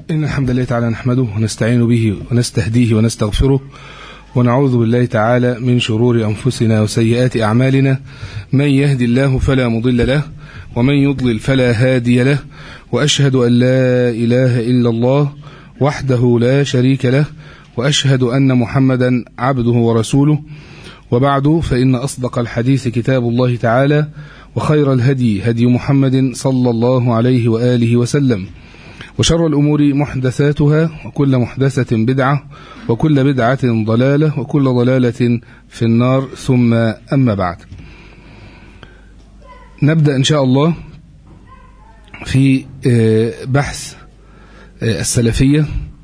إن الحمد لله تعالى نحمده ونستعين به ونستهديه ونستغفره ونعوذ بالله تعالى من شرور أنفسنا وسيئات أعمالنا من يهدي الله فلا مضل له ومن يضلل فلا هادي له وأشهد أن لا إله إلا الله وحده لا شريك له وأشهد أن محمدا عبده ورسوله وبعد فإن أصدق الحديث كتاب الله تعالى وخير الهدي هدي محمد صلى الله عليه وآله وسلم وشر الأمور محدثاتها وكل محدثة بدعة وكل بدعة ضلالة وكل ضلالة في النار ثم أما بعد نبدأ إن شاء الله في بحث السلفية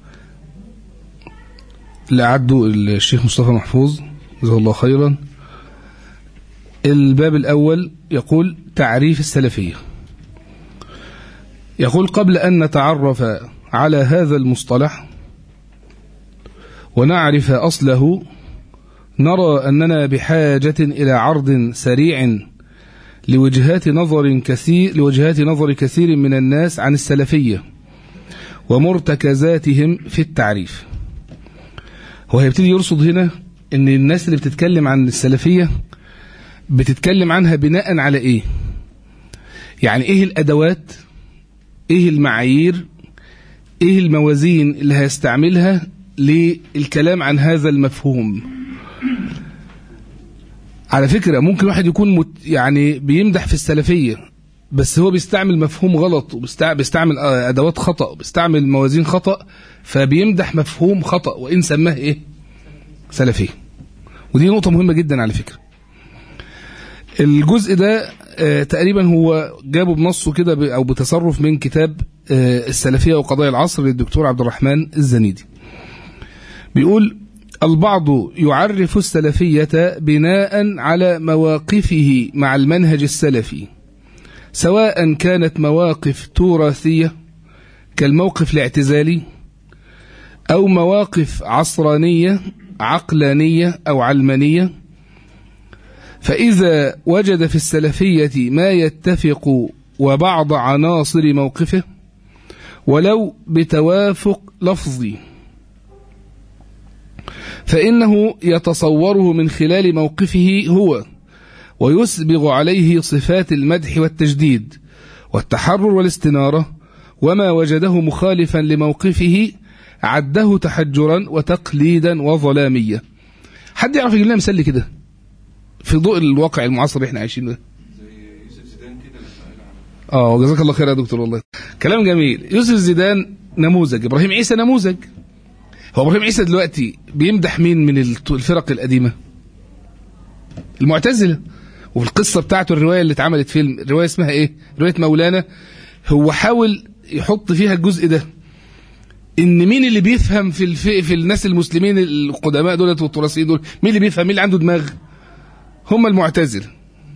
اللي أعده الشيخ مصطفى محفوظ جزاه الله خيرا الباب الأول يقول تعريف السلفية يقول قبل أن نتعرف على هذا المصطلح ونعرف أصله نرى أننا بحاجة إلى عرض سريع لوجهات نظر كثير لوجهات نظر كثير من الناس عن السلفية ومرتكزاتهم في التعريف هو هيبتدي يرصد هنا ان الناس اللي بتتكلم عن السلفية بتتكلم عنها بناء على ايه يعني ايه الادوات ايه المعايير ايه الموازين اللي هيستعملها للكلام عن هذا المفهوم على فكرة ممكن واحد يكون مت يعني بيمدح في السلفية بس هو بيستعمل مفهوم غلط وبيستعمل ادوات خطأ وبيستعمل موازين خطأ فبيمدح مفهوم خطأ وان سماه ايه سلفيه ودي نقطة مهمة جدا على فكرة الجزء ده آه تقريبا هو جابه بنصه كده او بتصرف من كتاب آه السلفية وقضايا العصر للدكتور عبد الرحمن الزنيدي بيقول البعض يعرف السلفية بناء على مواقفه مع المنهج السلفي سواء كانت مواقف تراثية كالموقف الاعتزالي أو مواقف عصرانية عقلانية أو علمانية فإذا وجد في السلفية ما يتفق وبعض عناصر موقفه ولو بتوافق لفظي فإنه يتصوره من خلال موقفه هو ويسبغ عليه صفات المدح والتجديد والتحرر والاستنارة وما وجده مخالفا لموقفه عده تحجرا وتقليدا وظلامية حد يعرف يجيب لنا مثال كده في ضوء الواقع المعاصر اللي احنا عايشينه ده اه جزاك الله خير يا دكتور والله كلام جميل يوسف زيدان نموذج ابراهيم عيسى نموذج هو ابراهيم عيسى دلوقتي بيمدح مين من الفرق القديمه المعتزله وفي القصه بتاعته الروايه اللي اتعملت فيلم الروايه اسمها ايه روايه مولانا هو حاول يحط فيها الجزء ده ان مين اللي بيفهم في الف... في الناس المسلمين القدماء دولت والتراثيين دول مين اللي بيفهم مين اللي عنده دماغ هم المعتزله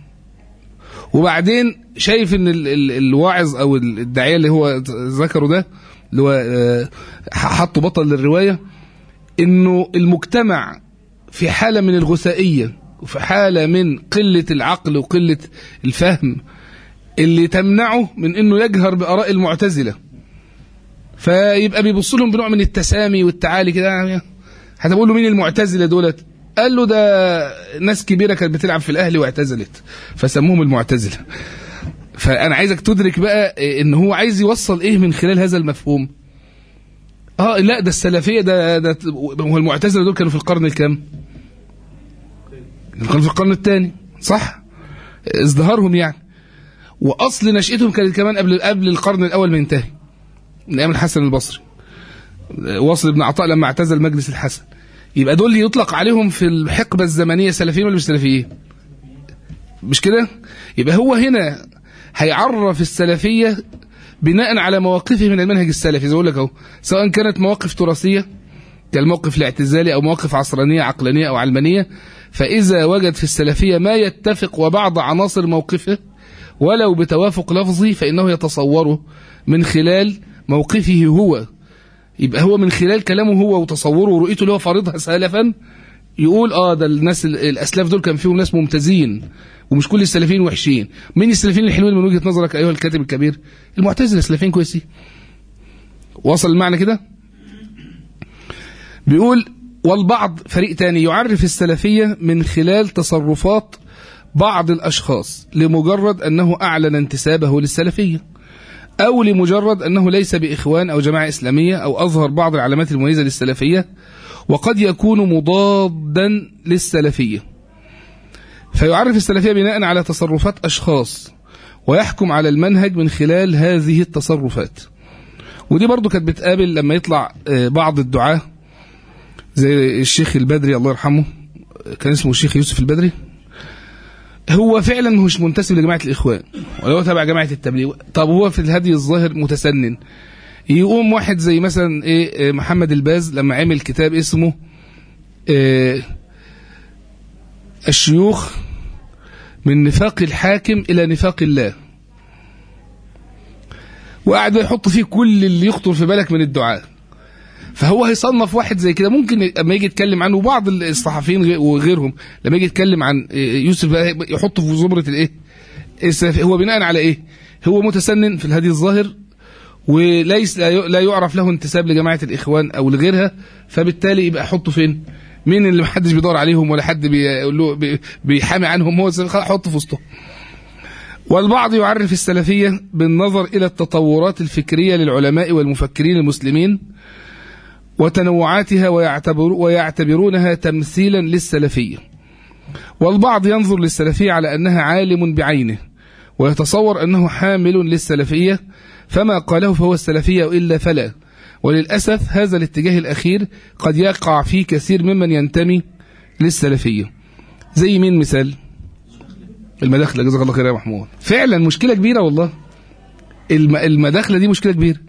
وبعدين شايف ان ال... ال... الواعظ او الداعيه اللي هو ذكره ده اللي هو حطه بطل للروايه انه المجتمع في حاله من الغثائيه وفي حاله من قله العقل وقله الفهم اللي تمنعه من انه يجهر باراء المعتزله فيبقى بيبص لهم بنوع من التسامي والتعالي كده حتى بقول له مين المعتزله دولت قال له ده ناس كبيره كانت بتلعب في الاهلي واعتزلت فسموهم المعتزله فانا عايزك تدرك بقى ان هو عايز يوصل ايه من خلال هذا المفهوم اه لا ده السلفيه ده ده هو المعتزله دول كانوا في القرن الكام كانوا في القرن الثاني صح ازدهارهم يعني واصل نشاتهم كانت كمان قبل قبل القرن الاول ما ينتهي من ايام الحسن البصري واصل ابن عطاء لما اعتزل مجلس الحسن يبقى دول يطلق عليهم في الحقبه الزمنيه سلفيين ولا مش سلفيين مش كده يبقى هو هنا هيعرف السلفيه بناء على مواقفه من المنهج السلفي زي اقول لك اهو سواء كانت مواقف تراثيه كالموقف الاعتزالي او مواقف عصرانيه عقلانيه او علمانيه فاذا وجد في السلفيه ما يتفق وبعض عناصر موقفه ولو بتوافق لفظي فانه يتصوره من خلال موقفه هو يبقى هو من خلال كلامه هو وتصوره ورؤيته اللي هو فارضها سلفا يقول اه ده الناس الاسلاف دول كان فيهم ناس ممتازين ومش كل السلفيين وحشين مين السلفيين الحلوين من وجهه نظرك ايها الكاتب الكبير المعتزله السلفيين كويسين وصل المعنى كده بيقول والبعض فريق تاني يعرف السلفية من خلال تصرفات بعض الأشخاص لمجرد أنه أعلن انتسابه للسلفية أو لمجرد أنه ليس بإخوان أو جماعة إسلامية أو أظهر بعض العلامات المميزة للسلفية وقد يكون مضادا للسلفية فيعرف السلفية بناء على تصرفات أشخاص ويحكم على المنهج من خلال هذه التصرفات ودي برضو كانت بتقابل لما يطلع بعض الدعاة زي الشيخ البدري الله يرحمه كان اسمه الشيخ يوسف البدري هو فعلا مش منتسب لجماعة الإخوان ولا هو تبع جماعة التبليغ طب هو في الهدي الظاهر متسنن يقوم واحد زي مثلا ايه محمد الباز لما عمل كتاب اسمه إيه الشيوخ من نفاق الحاكم إلى نفاق الله وقعد يحط فيه كل اللي يخطر في بالك من الدعاء فهو هيصنف واحد زي كده ممكن لما يجي يتكلم عنه وبعض الصحفيين وغيرهم لما يجي يتكلم عن يوسف يحطه في زمرة الايه هو بناء على ايه هو متسنن في الهدي الظاهر وليس لا يعرف له انتساب لجماعة الإخوان أو لغيرها فبالتالي يبقى أحطه فين مين اللي محدش بيدور عليهم ولا حد بيقول له بيحامي عنهم هو حطه في وسطه والبعض يعرف السلفية بالنظر إلى التطورات الفكرية للعلماء والمفكرين المسلمين وتنوعاتها ويعتبر ويعتبرونها تمثيلا للسلفية والبعض ينظر للسلفية على أنها عالم بعينه ويتصور أنه حامل للسلفية فما قاله فهو السلفية وإلا فلا وللأسف هذا الاتجاه الأخير قد يقع فيه كثير ممن ينتمي للسلفية زي مين مثال المداخلة جزاك الله خير يا محمود فعلا مشكلة كبيرة والله المداخلة دي مشكلة كبيرة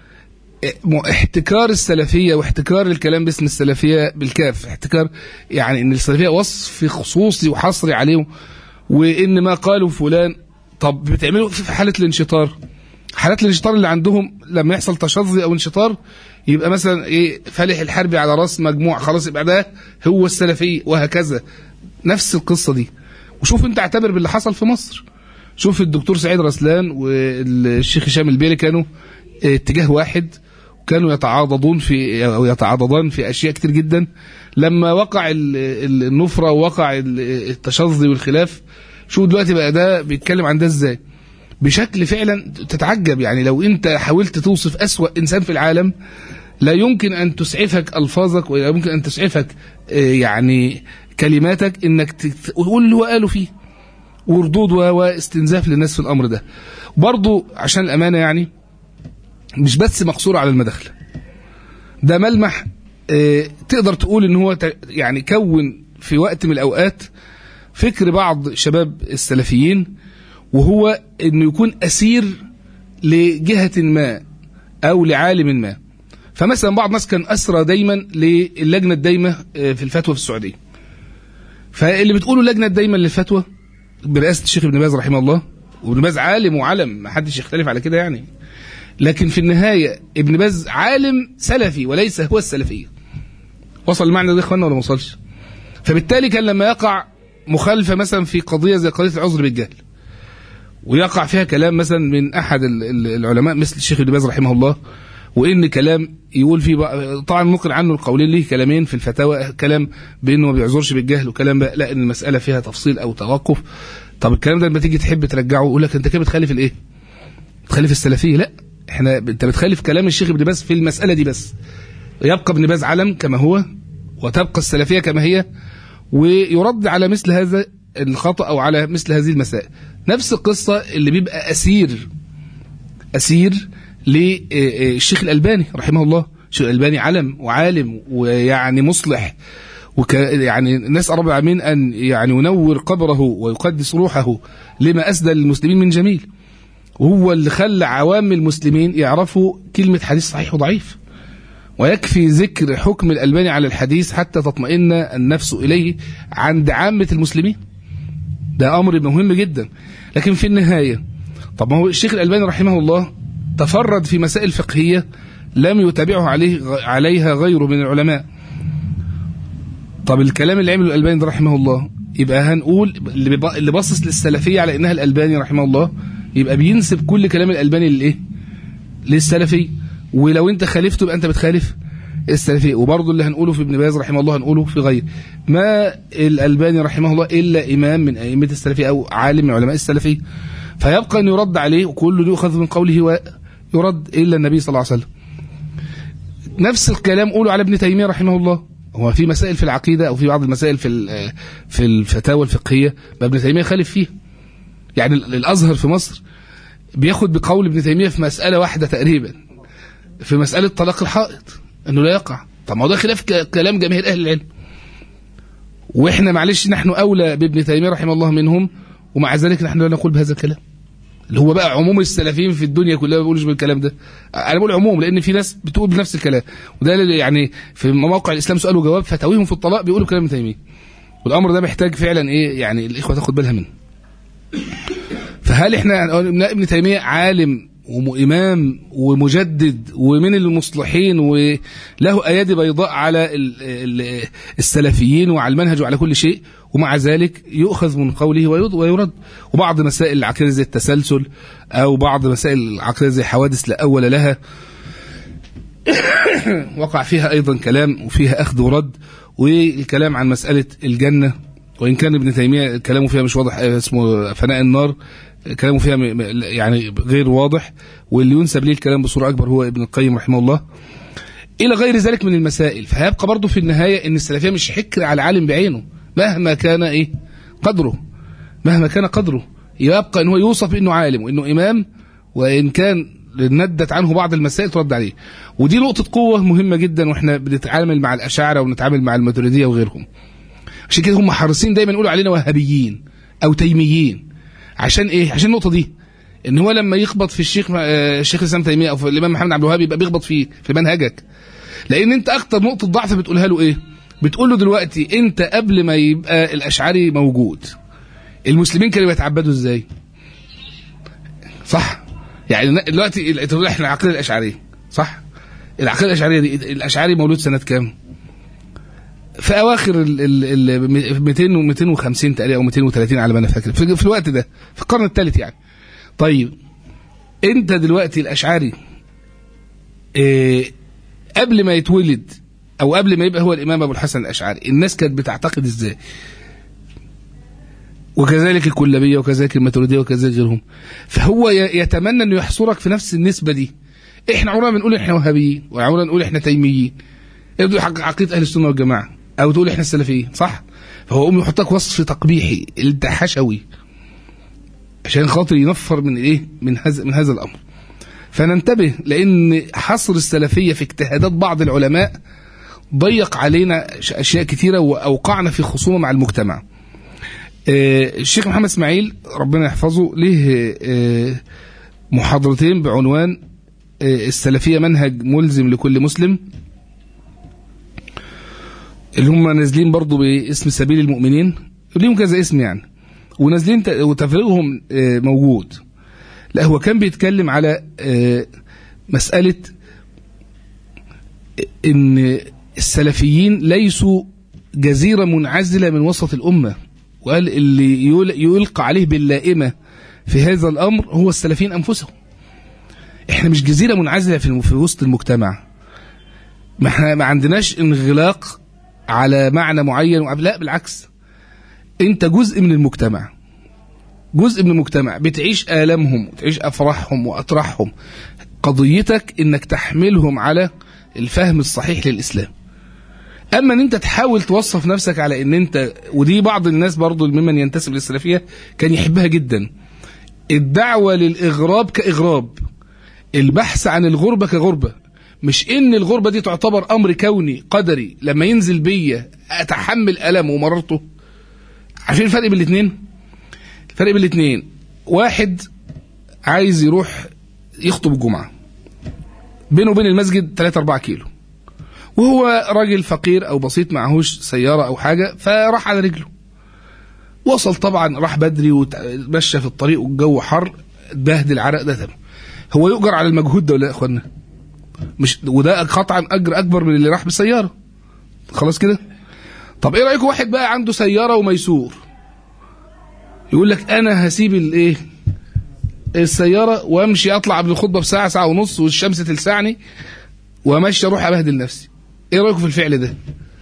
احتكار السلفية واحتكار الكلام باسم السلفية بالكاف احتكار يعني ان السلفية وصف خصوصي وحصري عليهم وان ما قالوا فلان طب بتعملوا في حالة الانشطار حالات الانشطار اللي عندهم لما يحصل تشظي او انشطار يبقى مثلا ايه فالح الحربي على راس مجموعة خلاص يبقى ده هو السلفي وهكذا نفس القصة دي وشوف انت اعتبر باللي حصل في مصر شوف الدكتور سعيد رسلان والشيخ هشام البيلي كانوا اتجاه واحد وكانوا يتعاضدون في او يتعاضدان في اشياء كتير جدا لما وقع النفرة ووقع التشظي والخلاف شوف دلوقتي بقى ده بيتكلم عن ده ازاي بشكل فعلا تتعجب يعني لو انت حاولت توصف أسوأ إنسان في العالم لا يمكن أن تسعفك ألفاظك ولا يمكن أن تسعفك يعني كلماتك انك تقول اللي هو قاله فيه وردود واستنزاف للناس في الأمر ده برضو عشان الأمانة يعني مش بس مقصور على المداخلة ده ملمح اه تقدر تقول ان هو يعني كون في وقت من الأوقات فكر بعض شباب السلفيين وهو انه يكون اسير لجهة ما او لعالم ما فمثلا بعض الناس كان اسرى دايما للجنة الدايمة في الفتوى في السعودية فاللي بتقوله اللجنة الدايمة للفتوى برئاسة الشيخ ابن باز رحمه الله وابن باز عالم وعلم ما حدش يختلف على كده يعني لكن في النهاية ابن باز عالم سلفي وليس هو السلفية وصل المعنى ده يا اخوانا ولا ما وصلش فبالتالي كان لما يقع مخالفة مثلا في قضية زي قضية العذر بالجهل ويقع فيها كلام مثلا من أحد العلماء مثل الشيخ ابن باز رحمه الله وإن كلام يقول فيه طبعا ممكن عنه القولين ليه كلامين في الفتاوى كلام بأنه ما بيعذرش بالجهل وكلام بقى لا إن المسألة فيها تفصيل أو توقف طب الكلام ده لما تيجي تحب ترجعه يقول لك أنت كده بتخالف الإيه؟ بتخالف السلفية لا احنا انت بتخالف كلام الشيخ ابن باز في المسألة دي بس يبقى ابن باز علم كما هو وتبقى السلفية كما هي ويرد على مثل هذا الخطأ أو على مثل هذه المسائل نفس القصة اللي بيبقى أسير أسير للشيخ الألباني رحمه الله الشيخ الألباني علم وعالم ويعني مصلح وك يعني نسأل رب العالمين أن يعني ينور قبره ويقدس روحه لما أسدى للمسلمين من جميل وهو اللي خلى عوام المسلمين يعرفوا كلمة حديث صحيح وضعيف ويكفي ذكر حكم الألباني على الحديث حتى تطمئن النفس إليه عند عامة المسلمين ده أمر مهم جدا لكن في النهاية طب ما هو الشيخ الألباني رحمه الله تفرد في مسائل فقهية لم يتابعه عليه عليها غيره من العلماء طب الكلام اللي عمله الألباني ده رحمه الله يبقى هنقول اللي باصص للسلفية على إنها الألباني رحمه الله يبقى بينسب كل كلام الألباني للإيه للسلفي ولو انت خالفته يبقى انت بتخالف السلفيه وبرضه اللي هنقوله في ابن باز رحمه الله هنقوله في غير ما الالباني رحمه الله الا امام من ائمه السلفيه او عالم من علماء السلفيه فيبقى ان يرد عليه وكل يؤخذ من قوله ويرد الا النبي صلى الله عليه وسلم نفس الكلام قوله على ابن تيميه رحمه الله هو في مسائل في العقيده او في بعض المسائل في ال- في الفتاوى الفقهيه ما ابن تيميه خالف فيها يعني ال- الازهر في مصر بياخد بقول ابن تيميه في مساله واحده تقريبا في مساله طلاق الحائط انه لا يقع طب ما هو ده خلاف ك- كلام جماهير اهل العلم واحنا معلش نحن اولى بابن تيميه رحمه الله منهم ومع ذلك نحن لا نقول بهذا الكلام اللي هو بقى عموم السلفيين في الدنيا كلها ما بيقولوش بالكلام ده انا بقول عموم لان في ناس بتقول بنفس الكلام وده اللي يعني في مواقع الاسلام سؤال وجواب فتاويهم في الطلاق بيقولوا كلام ابن تيميه والامر ده محتاج فعلا ايه يعني الاخوه تاخد بالها منه فهل احنا قلنا ابن تيميه عالم وامام ومجدد ومن المصلحين وله ايادي بيضاء على ال- ال- السلفيين وعلى المنهج وعلى كل شيء ومع ذلك يؤخذ من قوله ويض- ويرد وبعض مسائل العقيده زي التسلسل او بعض مسائل العقيده زي حوادث لا اول لها وقع فيها ايضا كلام وفيها اخذ ورد والكلام عن مساله الجنه وان كان ابن تيميه كلامه فيها مش واضح آه، اسمه فناء النار كلامه فيها م- م- يعني غير واضح واللي ينسب ليه الكلام بصوره اكبر هو ابن القيم رحمه الله الى غير ذلك من المسائل فهيبقى برضه في النهايه ان السلفيه مش حكر على العالم بعينه مهما كان ايه قدره مهما كان قدره يبقى ان هو يوصف بانه عالم وانه امام وان كان ندت عنه بعض المسائل ترد عليه ودي نقطه قوه مهمه جدا واحنا بنتعامل مع الاشاعره ونتعامل مع الماتريديه وغيرهم عشان كده هم حريصين دايما يقولوا علينا وهابيين او تيميين عشان ايه عشان النقطه دي ان هو لما يخبط في الشيخ آه، الشيخ الاسلام تيميه او في الامام محمد عبد الوهاب يبقى بيخبط فيه في منهجك لان انت اكتر نقطه ضعف بتقولها له ايه بتقول له دلوقتي انت قبل ما يبقى الاشعري موجود المسلمين كانوا بيتعبدوا ازاي صح يعني دلوقتي تقول احنا العقيده الاشعريه صح العقيده الاشعريه دي الاشعري مولود سنه كام في اواخر ال ال ال 200 و 250 تقريبا او 230 على ما انا فاكر في, في الوقت ده في القرن الثالث يعني طيب انت دلوقتي الاشعري إيه قبل ما يتولد او قبل ما يبقى هو الامام ابو الحسن الاشعري الناس كانت بتعتقد ازاي وكذلك الكلابيه وكذلك الماتريديه وكذلك غيرهم فهو ي- يتمنى انه يحصرك في نفس النسبه دي احنا عمرنا بنقول احنا وهابيين وعمرنا نقول احنا تيميين يبدو حق عقيده اهل السنه والجماعه او تقول احنا السلفيين صح فهو يقوم يحطك وصف تقبيحي انت حشوي عشان خاطر ينفر من ايه من هذا من هذا الامر فننتبه لان حصر السلفيه في اجتهادات بعض العلماء ضيق علينا ش- اشياء كثيره واوقعنا في خصومه مع المجتمع آه، الشيخ محمد اسماعيل ربنا يحفظه له آه، محاضرتين بعنوان آه، السلفيه منهج ملزم لكل مسلم اللي هم نازلين برضو باسم سبيل المؤمنين ليهم كذا اسم يعني ونازلين ت- وتفريغهم آه، موجود لا هو كان بيتكلم على آه، مسألة ان السلفيين ليسوا جزيرة منعزلة من وسط الأمة وقال اللي يل- يلقى عليه باللائمة في هذا الأمر هو السلفيين أنفسهم احنا مش جزيرة منعزلة في الم- في وسط المجتمع ما احنا ما عندناش انغلاق على معنى معين وع- لا بالعكس انت جزء من المجتمع جزء من المجتمع بتعيش آلامهم وتعيش أفراحهم وأطراحهم قضيتك انك تحملهم على الفهم الصحيح للإسلام اما ان انت تحاول توصف نفسك على ان انت ودي بعض الناس برضو ممن ينتسب للسلفيه كان يحبها جدا الدعوه للاغراب كاغراب البحث عن الغربه كغربه مش ان الغربه دي تعتبر امر كوني قدري لما ينزل بيا اتحمل المه ومررته عارفين الفرق بين الاثنين الفرق بين الاثنين واحد عايز يروح يخطب الجمعه بينه وبين المسجد 3 4 كيلو وهو راجل فقير او بسيط معهوش سياره او حاجه فراح على رجله وصل طبعا راح بدري ومشى في الطريق والجو حر اتبهدل عرق ده تمام هو يؤجر على المجهود ده ولا يا اخوانا مش وده قطعا اجر اكبر من اللي راح بالسياره خلاص كده طب ايه رايكم واحد بقى عنده سياره وميسور يقول لك انا هسيب الايه السياره وامشي اطلع قبل الخطبه بساعه ساعه ونص والشمس تلسعني وامشي اروح ابهدل نفسي ايه رايكم في الفعل ده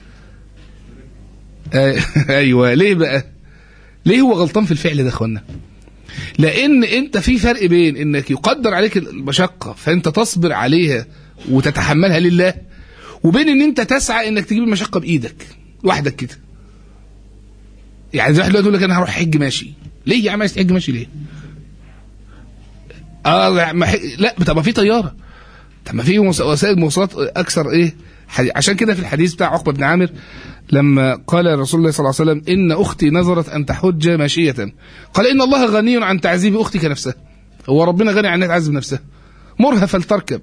آه، ايوه ليه بقى ليه هو غلطان في الفعل ده يا اخوانا لان انت في فرق بين انك يقدر عليك المشقه فانت تصبر عليها وتتحملها لله وبين ان انت تسعى انك تجيب المشقه بايدك لوحدك كده يعني زي واحد دلوقتي يقول لك انا هروح حج ماشي ليه يا عم عايز تحج ماشي ليه اه لا ما حي... لا طب ما في طياره طب ما في مس- وسائل مواصلات اكثر ايه حديث. عشان كده في الحديث بتاع عقبه بن عامر لما قال رسول الله صلى الله عليه وسلم ان اختي نظرت ان تحج ماشيه قال ان الله غني عن تعذيب اختك نفسها هو ربنا غني عن انها تعذب نفسها مرها فلتركب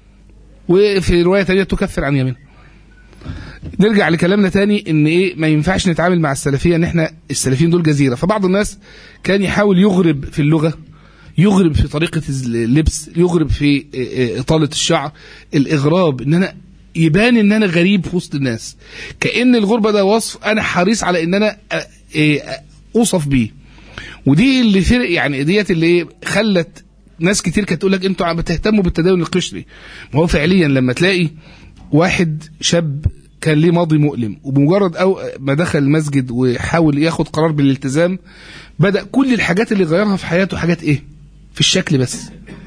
وفي روايه ثانيه تكفر عن يمينها نرجع لكلامنا تاني ان ايه ما ينفعش نتعامل مع السلفيه ان احنا السلفيين دول جزيره فبعض الناس كان يحاول يغرب في اللغه يغرب في طريقه اللبس يغرب في إيه إيه اطاله الشعر الاغراب ان انا يبان ان انا غريب في وسط الناس كان الغربه ده وصف انا حريص على ان انا أ- إيه اوصف بيه ودي اللي فرق يعني ديت اللي إيه خلت ناس كتير كانت تقول لك انتوا عم بتهتموا بالتدين القشري ما هو فعليا لما تلاقي واحد شاب كان ليه ماضي مؤلم وبمجرد او ما دخل المسجد وحاول ياخد قرار بالالتزام بدا كل الحاجات اللي غيرها في حياته حاجات ايه في الشكل بس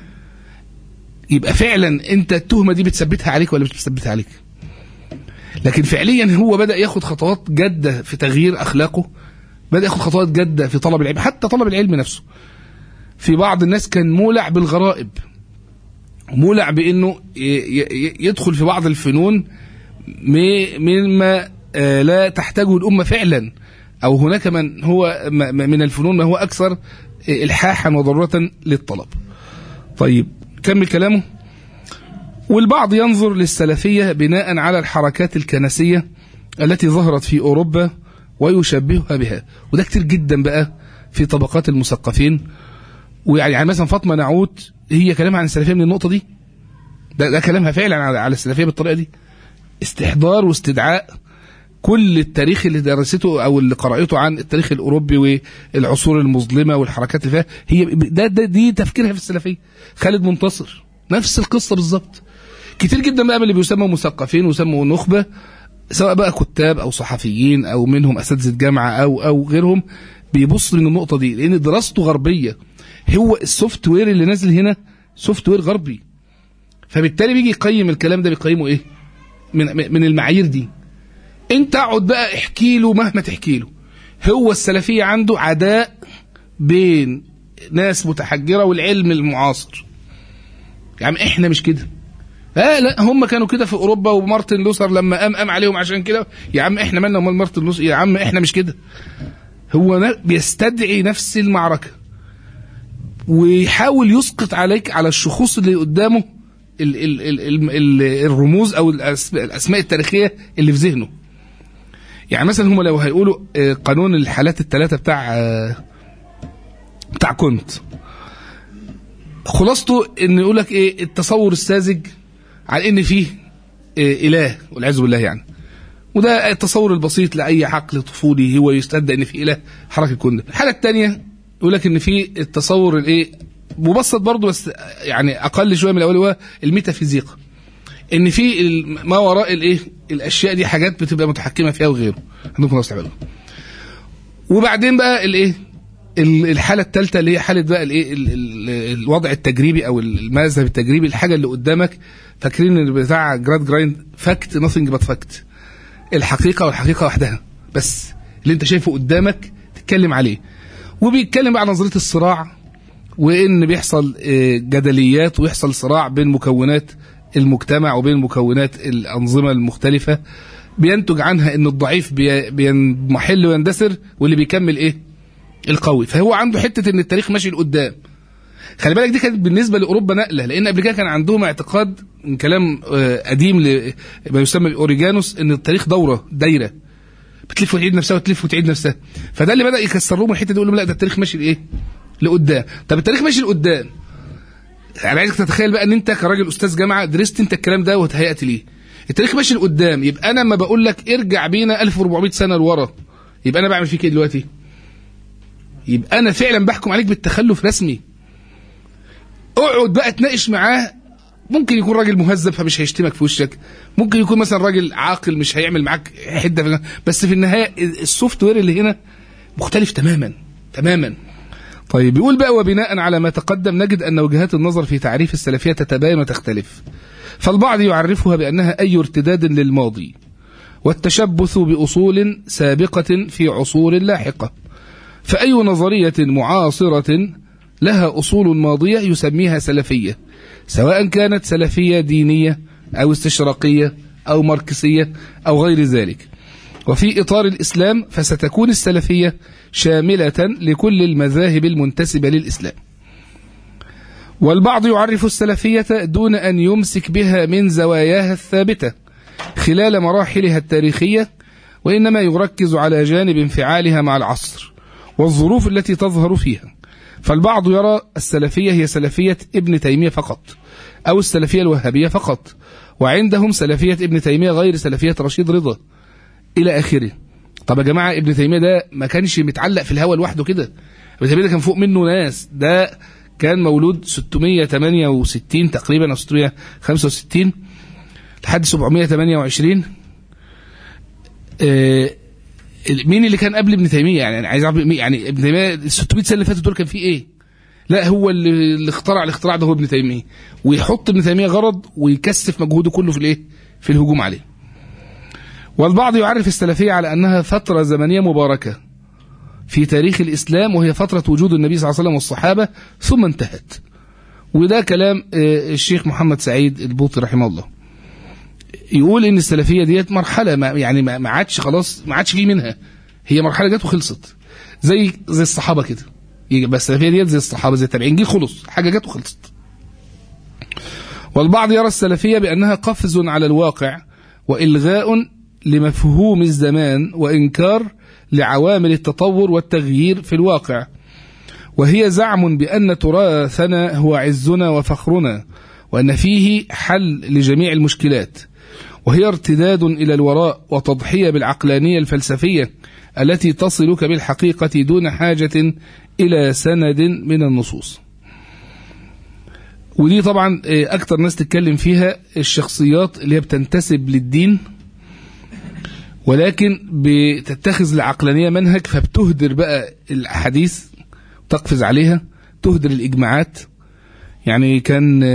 يبقى فعلا انت التهمه دي بتثبتها عليك ولا مش بتثبتها عليك لكن فعليا هو بدا ياخد خطوات جاده في تغيير اخلاقه بدا ياخد خطوات جاده في طلب العلم حتى طلب العلم نفسه في بعض الناس كان مولع بالغرائب مولع بانه ي- ي- يدخل في بعض الفنون م- مما آه، لا تحتاجه الامه فعلا او هناك من هو م- م- من الفنون ما هو اكثر آه، الحاحا وضروره للطلب طيب كمل كلامه والبعض ينظر للسلفيه بناء على الحركات الكنسيه التي ظهرت في اوروبا ويشبهها بها وده كتير جدا بقى في طبقات المثقفين ويعني يعني مثلا فاطمه نعوت هي كلامها عن السلفيه من النقطه دي ده, ده كلامها فعلا على, على السلفيه بالطريقه دي استحضار واستدعاء كل التاريخ اللي درسته او اللي قرأته عن التاريخ الاوروبي والعصور المظلمه والحركات اللي فيها هي ده, ده دي تفكيرها في السلفيه خالد منتصر نفس القصه بالظبط كتير جدا بقى من اللي بيسموا مثقفين ويسموا نخبه سواء بقى كتاب او صحفيين او منهم اساتذه جامعه او او غيرهم بيبص من النقطه دي لان دراسته غربيه هو السوفت وير اللي نازل هنا سوفت وير غربي فبالتالي بيجي يقيم الكلام ده بيقيمه ايه من من المعايير دي انت اقعد بقى احكي له مهما تحكي له هو السلفيه عنده عداء بين ناس متحجره والعلم المعاصر يا عم احنا مش كده لا لا هم كانوا كده في اوروبا ومارتن لوثر لما قام قام عليهم عشان كده يا عم احنا مالنا امال مارتن لوثر يا عم احنا مش كده هو ن- بيستدعي نفس المعركه ويحاول يسقط عليك على الشخوص اللي قدامه ال ال ال ال ال الرموز او الأسماء- الاسماء التاريخيه اللي في ذهنه يعني مثلا هم لو هيقولوا آه، قانون الحالات الثلاثه بتاع آه، بتاع كونت خلاصته ان يقول لك ايه التصور الساذج على ان فيه إيه اله والعياذ بالله يعني وده التصور البسيط لاي عقل طفولي هو يستدعي ان في اله حركه الكون ده الحاله الثانيه يقول لك ان في التصور الايه مبسط برضه بس يعني اقل شويه من الاول هو الميتافيزيقا ان في ال- ما وراء الايه الاشياء دي حاجات بتبقى متحكمه فيها وغيره عندكم ناس تعملها وبعدين بقى الايه ال- الحاله الثالثه اللي هي حاله بقى الايه ال- ال- الوضع التجريبي او المذهب التجريبي الحاجه اللي قدامك فاكرين ان بتاع جراد جرايند فاكت نثينج بات فاكت الحقيقه والحقيقه وحدها بس اللي انت شايفه قدامك تتكلم عليه وبيتكلم بقى عن نظريه الصراع وان بيحصل آه، جدليات ويحصل صراع بين مكونات المجتمع وبين مكونات الانظمه المختلفه بينتج عنها ان الضعيف بي- بينمحل ويندثر واللي بيكمل ايه القوي فهو عنده حته ان التاريخ ماشي لقدام خلي بالك دي كانت بالنسبه لاوروبا نقله لان قبل كده كان عندهم اعتقاد من كلام آه، قديم ل- ما يسمى الاوريجانوس ان التاريخ دوره دايره بتلف وتعيد نفسها وتلف وتعيد نفسها فده اللي بدا يكسر لهم الحته دي يقول لهم لا ده التاريخ ماشي لايه؟ لقدام طب التاريخ ماشي لقدام انا عايزك تتخيل بقى ان انت كراجل استاذ جامعه درست انت الكلام ده وتهيأت ليه التاريخ ماشي لقدام يبقى انا لما بقول لك ارجع بينا 1400 سنه لورا يبقى انا بعمل فيك ايه دلوقتي؟ يبقى انا فعلا بحكم عليك بالتخلف رسمي اقعد بقى تناقش معاه ممكن يكون راجل مهذب فمش هيشتمك في وشك ممكن يكون مثلا راجل عاقل مش هيعمل معاك حده في بس في النهايه السوفت وير اللي هنا مختلف تماما تماما طيب بيقول بقى وبناء على ما تقدم نجد ان وجهات النظر في تعريف السلفيه تتباين وتختلف فالبعض يعرفها بانها اي ارتداد للماضي والتشبث باصول سابقه في عصور لاحقه فاي نظريه معاصره لها اصول ماضيه يسميها سلفيه سواء كانت سلفيه دينيه او استشراقيه او ماركسيه او غير ذلك وفي إطار الإسلام فستكون السلفية شاملة لكل المذاهب المنتسبة للإسلام والبعض يعرف السلفية دون أن يمسك بها من زواياها الثابتة خلال مراحلها التاريخية وإنما يركز على جانب انفعالها مع العصر والظروف التي تظهر فيها فالبعض يرى السلفية هي سلفية ابن تيمية فقط أو السلفية الوهابية فقط وعندهم سلفية ابن تيمية غير سلفية رشيد رضا الى اخره طب يا جماعه ابن تيميه ده ما كانش متعلق في الهوا لوحده كده ابن تيميه ده كان فوق منه ناس ده كان مولود 668 تقريبا او 665 لحد 728 آه مين اللي كان قبل ابن تيميه يعني انا عايز اعرف يعني ابن تيميه ال 600 سنه اللي فاتوا دول كان فيه ايه؟ لا هو اللي, اللي اخترع الاختراع ده هو ابن تيميه ويحط ابن تيميه غرض ويكثف مجهوده كله في الايه؟ في الهجوم عليه. والبعض يعرف السلفية على أنها فترة زمنية مباركة في تاريخ الإسلام وهي فترة وجود النبي صلى الله عليه وسلم والصحابة ثم انتهت وده كلام الشيخ محمد سعيد البوطي رحمه الله يقول ان السلفيه ديت مرحله ما يعني ما عادش خلاص ما عادش فيه منها هي مرحله جت وخلصت زي زي الصحابه كده يبقى السلفيه ديت زي الصحابه زي التابعين جه خلص حاجه جت وخلصت والبعض يرى السلفيه بانها قفز على الواقع والغاء لمفهوم الزمان وإنكار لعوامل التطور والتغيير في الواقع وهي زعم بأن تراثنا هو عزنا وفخرنا وأن فيه حل لجميع المشكلات وهي ارتداد إلى الوراء وتضحية بالعقلانية الفلسفية التي تصلك بالحقيقة دون حاجة إلى سند من النصوص ودي طبعا أكتر ناس تتكلم فيها الشخصيات اللي هي بتنتسب للدين ولكن بتتخذ العقلانية منهج فبتهدر بقى الأحاديث تقفز عليها تهدر الإجماعات يعني كان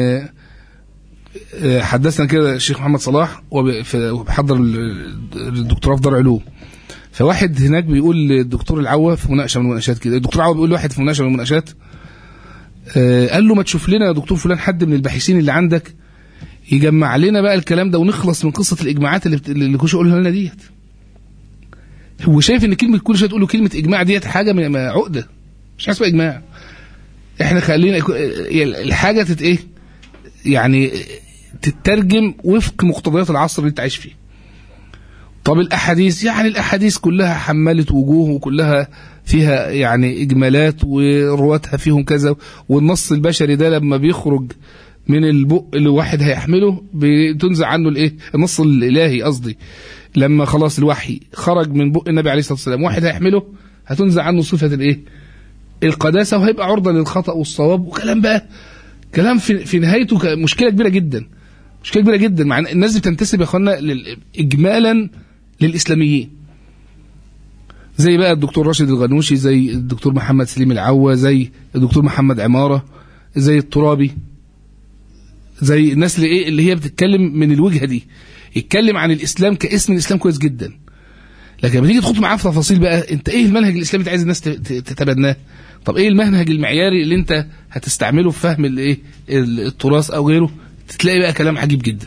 حدثنا كده الشيخ محمد صلاح وبحضر الدكتوراه في دار علوم فواحد هناك بيقول للدكتور العوا في مناقشه من المناقشات كده الدكتور العوا بيقول لواحد في مناقشه من المناقشات قال له ما تشوف لنا يا دكتور فلان حد من الباحثين اللي عندك يجمع لنا بقى الكلام ده ونخلص من قصه الاجماعات اللي اللي كل شويه لنا ديت هو شايف ان كلمه كل شويه تقول له كلمه اجماع ديت حاجه عقده مش حاجه اسمها اجماع احنا خلينا الحاجه تت ايه يعني تترجم وفق مقتضيات العصر اللي انت عايش فيه طب الاحاديث يعني الاحاديث كلها حملت وجوه وكلها فيها يعني اجمالات ورواتها فيهم كذا والنص البشري ده لما بيخرج من البق اللي واحد هيحمله بتنزع عنه الايه النص الالهي قصدي لما خلاص الوحي خرج من بق النبي عليه الصلاه والسلام واحد هيحمله هتنزع عنه صفه الايه القداسه وهيبقى عرضه للخطا والصواب وكلام بقى كلام في, في نهايته مشكله كبيره جدا مشكله كبيره جدا مع الناس دي بتنتسب يا اخوانا اجمالا للاسلاميين زي بقى الدكتور راشد الغنوشي زي الدكتور محمد سليم العوا زي الدكتور محمد عماره زي الترابي زي الناس اللي ايه اللي هي بتتكلم من الوجهه دي يتكلم عن الاسلام كاسم الاسلام كويس جدا لكن لما تيجي تخوض معاه في تفاصيل بقى انت ايه المنهج الاسلامي اللي عايز الناس تتبناه طب ايه المنهج المعياري اللي انت هتستعمله في فهم الايه التراث او غيره تلاقي بقى كلام عجيب جدا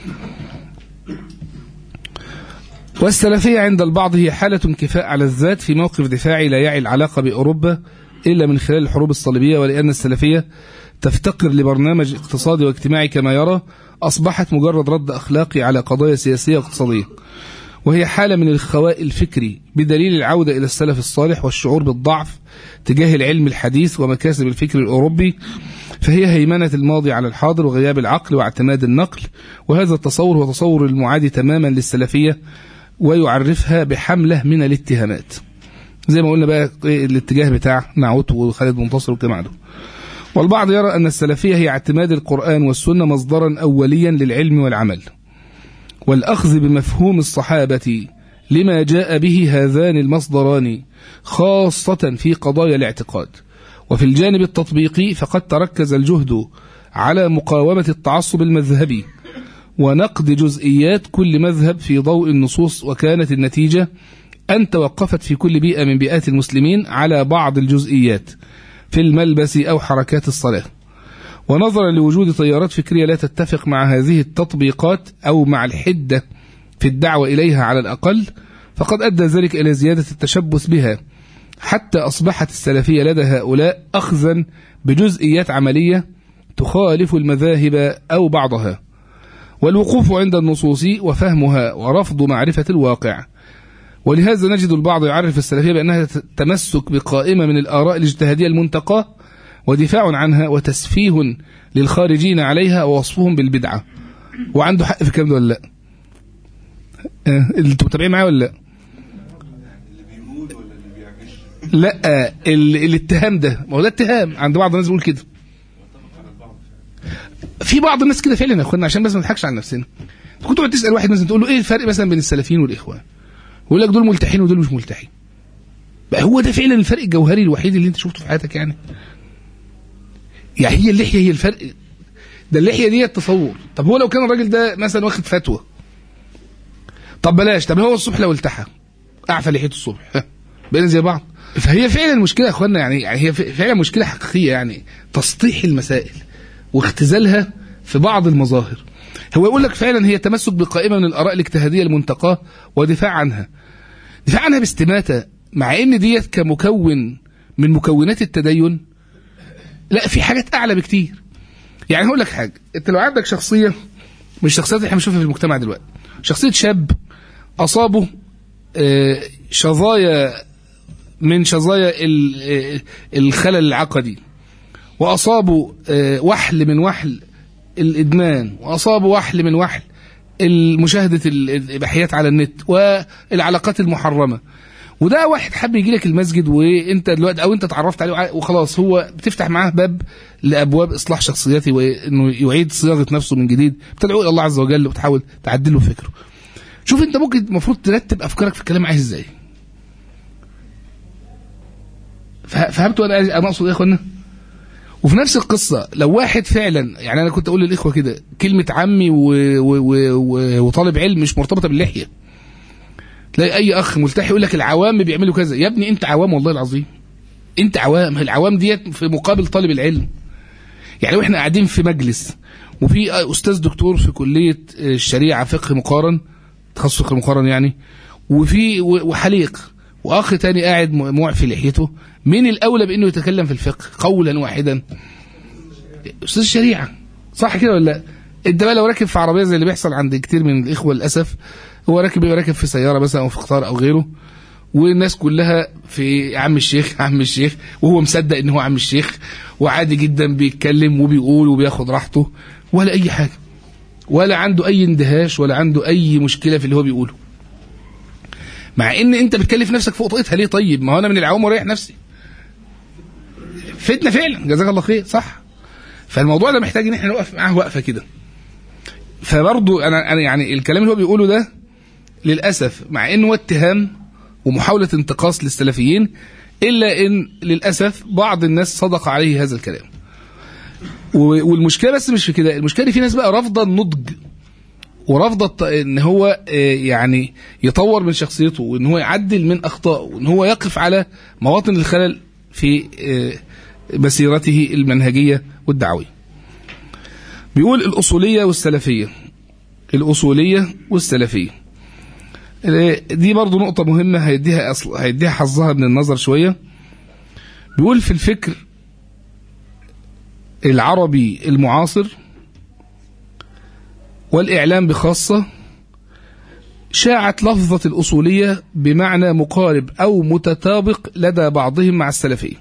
والسلفية عند البعض هي حالة انكفاء على الذات في موقف دفاعي لا يعي العلاقة بأوروبا إلا من خلال الحروب الصليبية ولأن السلفية تفتقر لبرنامج اقتصادي واجتماعي كما يرى أصبحت مجرد رد أخلاقي على قضايا سياسية واقتصادية وهي حالة من الخواء الفكري بدليل العودة إلى السلف الصالح والشعور بالضعف تجاه العلم الحديث ومكاسب الفكر الأوروبي فهي هيمنة الماضي على الحاضر وغياب العقل واعتماد النقل وهذا التصور هو تصور المعادي تماما للسلفية ويعرفها بحملة من الاتهامات زي ما قلنا بقى الاتجاه بتاع نعوت وخالد منتصر والجماعة دول والبعض يرى أن السلفية هي اعتماد القرآن والسنة مصدرا أوليا للعلم والعمل والأخذ بمفهوم الصحابة لما جاء به هذان المصدران خاصة في قضايا الاعتقاد وفي الجانب التطبيقي فقد تركز الجهد على مقاومة التعصب المذهبي ونقد جزئيات كل مذهب في ضوء النصوص وكانت النتيجة أن توقفت في كل بيئة من بيئات المسلمين على بعض الجزئيات في الملبس أو حركات الصلاة ونظرا لوجود تيارات فكرية لا تتفق مع هذه التطبيقات أو مع الحدة في الدعوة إليها على الأقل فقد أدى ذلك إلى زيادة التشبث بها حتى أصبحت السلفية لدى هؤلاء أخذا بجزئيات عملية تخالف المذاهب أو بعضها والوقوف عند النصوص وفهمها ورفض معرفة الواقع ولهذا نجد البعض يعرف السلفية بأنها تمسك بقائمة من الآراء الاجتهادية المنتقاة ودفاع عنها وتسفيه للخارجين عليها ووصفهم بالبدعة وعنده حق في الكلام ده ولا لا؟ آه، انتوا متابعين معايا ولا لا؟ لا ال... الاتهام ده ما هو ده اتهام عند بعض الناس بيقول كده في بعض الناس كده فعلا يا اخوانا عشان بس ما نضحكش على نفسنا كنت تقعد تسال واحد مثلا تقول له ايه الفرق مثلا بين السلفيين والاخوان يقول لك دول ملتحين ودول مش ملتحين بقى هو ده فعلا الفرق الجوهري الوحيد اللي انت شفته في حياتك يعني يعني هي اللحيه هي الفرق ده اللحيه دي التصور طب هو لو كان الراجل ده مثلا واخد فتوى طب بلاش طب هو الصبح لو التحى اعفى لحيته الصبح بقينا زي بعض فهي فعلا المشكله يا اخوانا يعني يعني هي فعلا مشكله حقيقيه يعني تسطيح المسائل واختزالها في بعض المظاهر هو يقول لك فعلا هي تمسك بقائمه من الاراء الاجتهاديه المنتقاه ودفاع عنها دفاع عنها باستماته مع ان ديت كمكون من مكونات التدين لا في حاجات اعلى بكتير يعني هقول لك حاجه انت لو عندك شخصيه من الشخصيات اللي احنا بنشوفها في المجتمع دلوقتي شخصيه شاب اصابه آه، شظايا من شظايا ال- آه، الخلل العقدي واصابوا آه، وحل من وحل الادمان واصابوا وحل من وحل المشاهده ال- الاباحيات على النت والعلاقات المحرمه وده واحد حب يجي لك المسجد وانت دلوقتي او انت اتعرفت عليه وع- وخلاص هو بتفتح معاه باب لابواب اصلاح شخصيته وانه يعيد صياغه نفسه من جديد بتدعو الى الله عز وجل وتحاول تعدل له فكره شوف انت ممكن المفروض ترتب افكارك في الكلام عايز ازاي فه- فهمتوا انا انا اقصد ايه يا اخوانا وفي نفس القصة لو واحد فعلا يعني أنا كنت أقول للإخوة كده كلمة عمي و... و... و... و... وطالب علم مش مرتبطة باللحية تلاقي أي أخ ملتحي يقول لك العوام بيعملوا كذا يا ابني أنت عوام والله العظيم أنت عوام العوام ديت في مقابل طالب العلم يعني واحنا قاعدين في مجلس وفي أستاذ دكتور في كلية الشريعة فقه مقارن تخصص فقه مقارن يعني وفي و- وحليق واخ تاني قاعد م- معفي لحيته مين الاولى بانه يتكلم في الفقه قولا واحدا استاذ الشريعه صح كده ولا لا انت بقى لو راكب في عربيه زي اللي بيحصل عند كتير من الاخوه للاسف هو راكب يبقى راكب في سياره مثلا او في قطار او غيره والناس كلها في عم الشيخ عم الشيخ وهو مصدق ان هو عم الشيخ وعادي جدا بيتكلم وبيقول وبياخد راحته ولا اي حاجه ولا عنده اي اندهاش ولا عنده اي مشكله في اللي هو بيقوله مع ان انت بتكلف نفسك فوق طاقتها ليه طيب ما هو انا من العوام ورايح نفسي فتنه فعلا جزاك الله خير صح فالموضوع ده محتاج ان احنا نوقف معاه وقفه كده فبرضه انا انا يعني الكلام اللي هو بيقوله ده للاسف مع انه هو اتهام ومحاوله انتقاص للسلفيين الا ان للاسف بعض الناس صدق عليه هذا الكلام و- والمشكله بس مش في كده المشكله إن في ناس بقى رافضه النضج ورافضه الط- ان هو آه، يعني يطور من شخصيته وان هو يعدل من اخطائه وان هو يقف على مواطن الخلل في آه، مسيرته المنهجيه والدعويه. بيقول الاصوليه والسلفيه. الاصوليه والسلفيه. آه، دي برضو نقطه مهمه هيديها أصل هيديها حظها من النظر شويه. بيقول في الفكر العربي المعاصر والإعلام بخاصة شاعت لفظة الأصولية بمعنى مقارب أو متطابق لدى بعضهم مع السلفية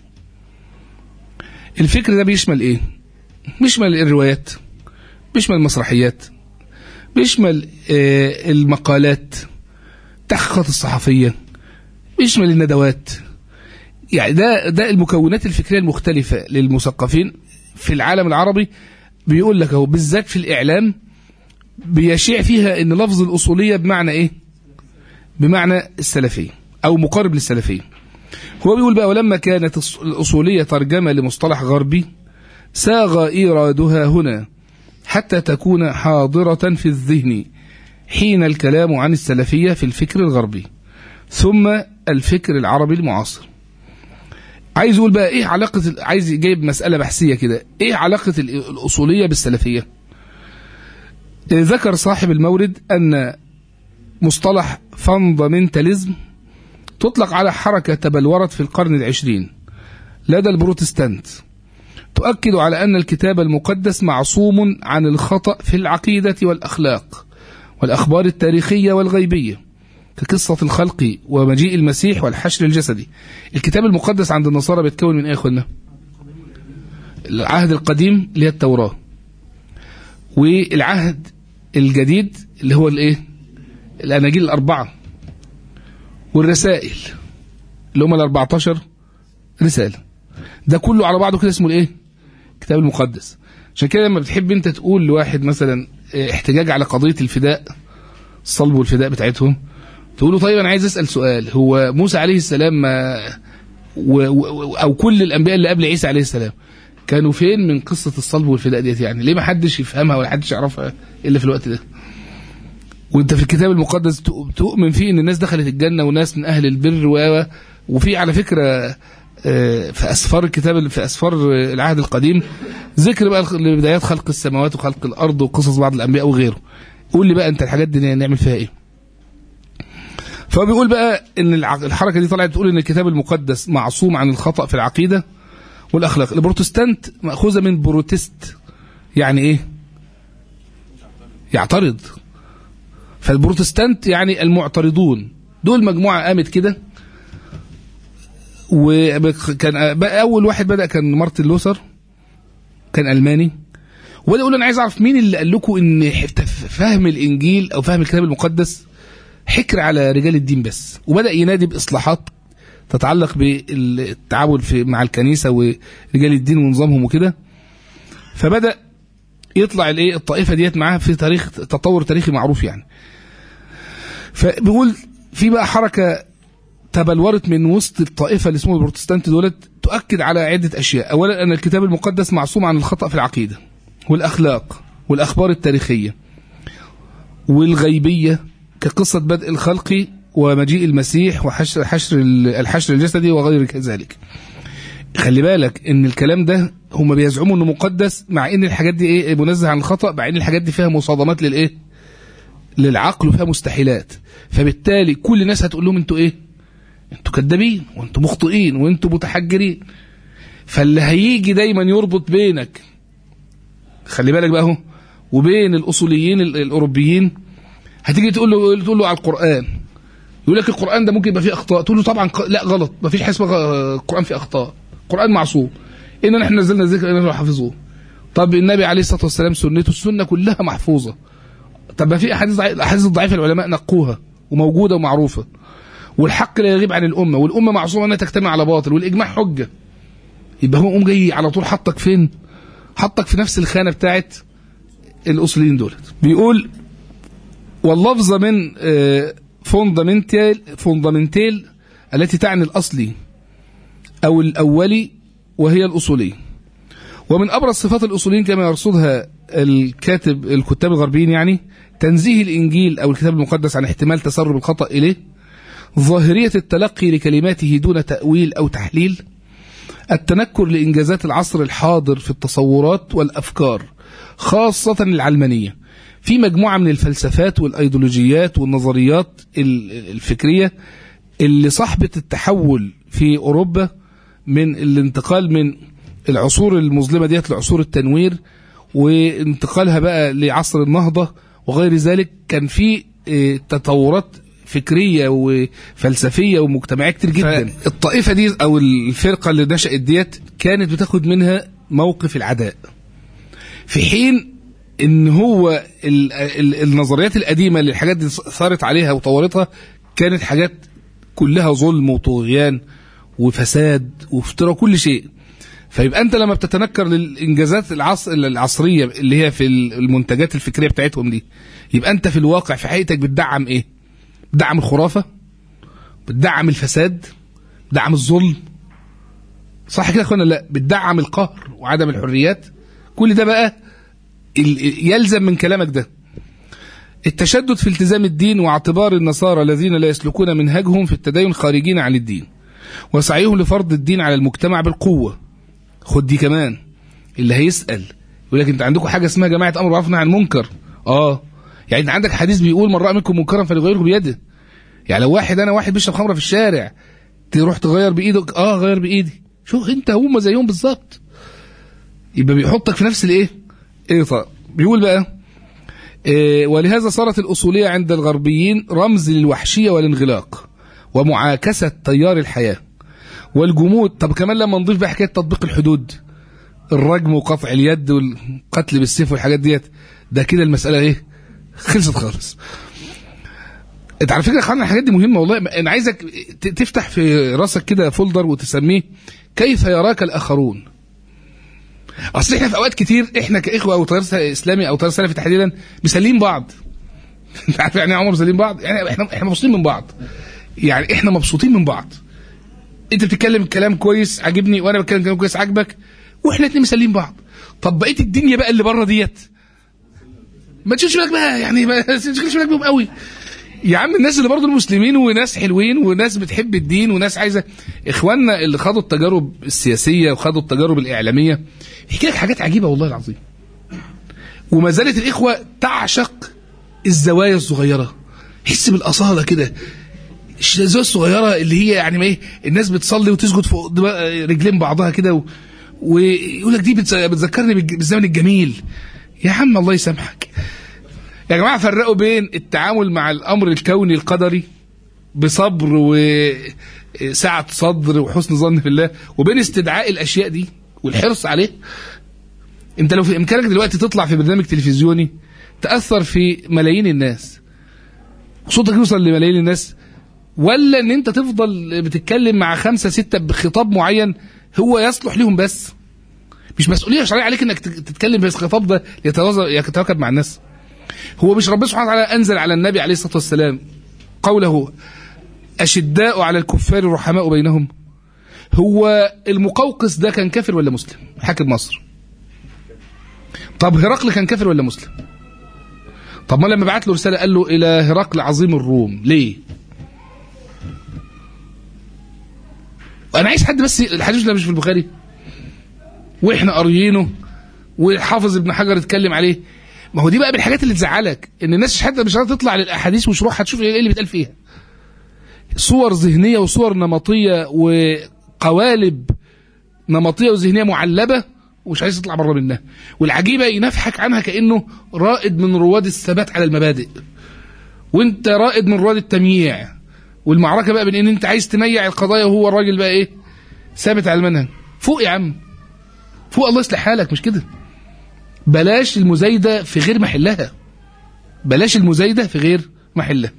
الفكر ده بيشمل إيه؟ بيشمل الروايات بيشمل المسرحيات بيشمل آه، المقالات تحقيقات الصحفية بيشمل الندوات يعني ده ده المكونات الفكرية المختلفة للمثقفين في العالم العربي بيقول لك اهو بالذات في الاعلام بيشيع فيها ان لفظ الاصوليه بمعنى ايه بمعنى السلفيه او مقارب للسلفيه هو بيقول بقى ولما كانت الص- الاصوليه ترجمه لمصطلح غربي ساغ ايرادها هنا حتى تكون حاضره في الذهن حين الكلام عن السلفيه في الفكر الغربي ثم الفكر العربي المعاصر عايز يقول بقى ايه علاقه ال- عايز يجيب مساله بحثيه كده ايه علاقه ال- الاصوليه بالسلفيه إيه ذكر صاحب المورد ان مصطلح فاندامنتاليزم تطلق على حركه تبلورت في القرن العشرين لدى البروتستانت تؤكد على ان الكتاب المقدس معصوم عن الخطا في العقيده والاخلاق والاخبار التاريخيه والغيبيه كقصة الخلق ومجيء المسيح والحشر الجسدي الكتاب المقدس عند النصارى بيتكون من ايه يا اخوانا العهد القديم اللي هي التوراة والعهد الجديد اللي هو الايه الاناجيل الاربعة والرسائل اللي هم ال 14 رسالة ده كله على بعضه كده اسمه الايه الكتاب المقدس عشان كده لما بتحب انت تقول لواحد مثلا اه، احتجاج على قضية الفداء الصلب والفداء بتاعتهم تقول له طيب انا عايز اسال سؤال هو موسى عليه السلام ما و و او كل الانبياء اللي قبل عيسى عليه السلام كانوا فين من قصه الصلب والفداء ديت يعني ليه ما حدش يفهمها ولا حدش يعرفها الا في الوقت ده وانت في الكتاب المقدس تؤ- تؤمن فيه ان الناس دخلت الجنه وناس من اهل البر و وفي على فكره آه، في اسفار الكتاب في اسفار آه، العهد القديم ذكر بقى الخ- لبدايات خلق السماوات وخلق الارض وقصص بعض الانبياء وغيره قول لي بقى انت الحاجات دي نعمل فيها ايه فهو بيقول بقى ان الع- الحركه دي طلعت بتقول ان الكتاب المقدس معصوم عن الخطا في العقيده والاخلاق البروتستانت ماخوذه من بروتست يعني ايه يعترض فالبروتستانت يعني المعترضون دول مجموعه قامت كده وكان بقى اول واحد بدا كان مارتن لوثر كان الماني ولا يقول انا عايز اعرف مين اللي قال لكم ان فهم الانجيل او فهم الكتاب المقدس حكر على رجال الدين بس وبدأ ينادي بإصلاحات تتعلق بالتعامل في مع الكنيسة ورجال الدين ونظامهم وكده فبدأ يطلع الايه الطائفة ديت معاها في تاريخ تطور تاريخي معروف يعني فبيقول في بقى حركة تبلورت من وسط الطائفة اللي اسمها البروتستانت دولت تؤكد على عدة أشياء أولا أن الكتاب المقدس معصوم عن الخطأ في العقيدة والأخلاق والأخبار التاريخية والغيبية كقصة بدء الخلق ومجيء المسيح وحشر حشر الحشر الجسدي وغير ذلك خلي بالك ان الكلام ده هم بيزعموا انه مقدس مع ان الحاجات دي ايه منزه عن الخطا مع ان الحاجات دي فيها مصادمات للايه للعقل وفيها مستحيلات فبالتالي كل الناس هتقول لهم انتوا ايه انتوا كذابين وانتوا مخطئين وانتوا متحجرين فاللي هيجي دايما يربط بينك خلي بالك بقى اهو وبين الاصوليين ال- الاوروبيين هتيجي تقول له تقول له على القران يقول لك القران ده ممكن يبقى فيه اخطاء تقول له طبعا ق- لا غلط ما فيش حاجه اسمها غ- القران فيه اخطاء القران معصوم ان نحن نزلنا الذكر اننا حافظوه طب النبي عليه الصلاه والسلام سنته السنه كلها محفوظه طب ما في احاديث ضعي- الاحاديث الضعيفه العلماء نقوها وموجوده ومعروفه والحق لا يغيب عن الامه والامه معصومه انها تجتمع على باطل والاجماع حجه يبقى هو قوم جاي على طول حطك فين حطك في نفس الخانه بتاعت الاصوليين دولت بيقول واللفظ من فوندامنتال فوندامنتال التي تعني الاصلي او الاولي وهي الاصولي ومن ابرز صفات الاصوليين كما يرصدها الكاتب الكتاب الغربيين يعني تنزيه الانجيل او الكتاب المقدس عن احتمال تسرب الخطا اليه ظاهريه التلقي لكلماته دون تاويل او تحليل التنكر لانجازات العصر الحاضر في التصورات والافكار خاصه العلمانيه في مجموعه من الفلسفات والايديولوجيات والنظريات ال- الفكريه اللي صاحبه التحول في اوروبا من الانتقال من العصور المظلمه ديت لعصور التنوير وانتقالها بقى لعصر النهضه وغير ذلك كان في اه، تطورات فكريه وفلسفيه ومجتمعيه كتير جدا الطائفه دي او الفرقه اللي نشأت ديت كانت بتاخد منها موقف العداء في حين ان هو ال ال النظريات القديمه اللي الحاجات دي صارت عليها وطورتها كانت حاجات كلها ظلم وطغيان وفساد وافتراء كل شيء فيبقى انت لما بتتنكر للانجازات العصر العصريه اللي هي في المنتجات الفكريه بتاعتهم دي يبقى انت في الواقع في حقيقتك بتدعم ايه بتدعم الخرافه بتدعم الفساد بتدعم الظلم صح كده يا اخوانا لا بتدعم القهر وعدم الحريات كل ده بقى يلزم من كلامك ده التشدد في التزام الدين واعتبار النصارى الذين لا يسلكون منهجهم في التدين خارجين عن الدين وسعيهم لفرض الدين على المجتمع بالقوة خد دي كمان اللي هيسأل يقول لك انت عندكم حاجة اسمها جماعة أمر معروف عن المنكر اه يعني انت عندك حديث بيقول من رأى منكم منكرا فليغيره بيده يعني لو واحد انا واحد بيشرب خمره في الشارع تروح تغير بايدك اه غير بايدي شوف انت هم زيهم بالظبط يبقى بيحطك في نفس الايه ايه طيب بيقول بقى إيه ولهذا صارت الأصولية عند الغربيين رمز للوحشية والانغلاق ومعاكسة تيار الحياة والجمود طب كمان لما نضيف بقى حكاية تطبيق الحدود الرجم وقطع اليد والقتل بالسيف والحاجات ديت ده كده المسألة ايه خلصت خالص انت على فكره يا اخوانا الحاجات دي مهمه والله انا عايزك تفتح في راسك كده فولدر وتسميه كيف يراك الاخرون اصل احنا في اوقات كتير احنا كاخوه او تيار اسلامي او تيار سلفي تحديدا مسلين بعض انت عارف يعني عمر مسلين بعض يعني احنا احنا مبسوطين من بعض يعني احنا مبسوطين من بعض انت بتتكلم كلام كويس عاجبني وانا بتكلم كلام كويس عاجبك واحنا اتنين مسلين بعض طب بقيه الدنيا بقى اللي بره ديت ما تشغلش بالك بقى يعني ما تشغلش بالك بيهم قوي يا عم الناس اللي برضه المسلمين وناس حلوين وناس بتحب الدين وناس عايزه اخواننا اللي خدوا التجارب السياسيه وخدوا التجارب الاعلاميه يحكي لك حاجات عجيبه والله العظيم وما زالت الاخوه تعشق الزوايا الصغيره حس بالاصاله كده الزاويه الصغيره اللي هي يعني ما ايه الناس بتصلي وتسجد فوق رجلين بعضها كده و... ويقول لك دي بتذكرني بالزمن الجميل يا عم الله يسامحك يا جماعة فرقوا بين التعامل مع الأمر الكوني القدري بصبر وسعة صدر وحسن ظن في الله وبين استدعاء الأشياء دي والحرص عليه انت لو في إمكانك دلوقتي تطلع في برنامج تلفزيوني تأثر في ملايين الناس صوتك يوصل لملايين الناس ولا ان انت تفضل بتتكلم مع خمسة ستة بخطاب معين هو يصلح لهم بس مش مسؤولية شرعية عليك انك تتكلم بالخطاب ده يتواكب مع الناس هو مش ربنا سبحانه وتعالى أنزل على النبي عليه الصلاة والسلام قوله أشداء على الكفار رحماء بينهم هو المقوقس ده كان كافر ولا مسلم حاكم مصر طب هرقل كان كافر ولا مسلم طب ما لما بعت له رسالة قال له إلى هرقل عظيم الروم ليه أنا عايز حد بس الحديث ده مش في البخاري وإحنا قاريينه وحافظ ابن حجر اتكلم عليه ما هو دي بقى من الحاجات اللي تزعلك ان الناس حتى مش عارفه تطلع للاحاديث وشروح هتشوف ايه اللي بيتقال فيها صور ذهنيه وصور نمطيه وقوالب نمطيه وذهنيه معلبه ومش عايز تطلع بره منها والعجيبه ينفحك عنها كانه رائد من رواد الثبات على المبادئ وانت رائد من رواد التمييع والمعركه بقى بين ان انت عايز تميع القضايا وهو الراجل بقى ايه ثابت على المنهج فوق يا عم فوق الله يصلح حالك مش كده بلاش المزايدة في غير محلها بلاش المزايدة في غير محلها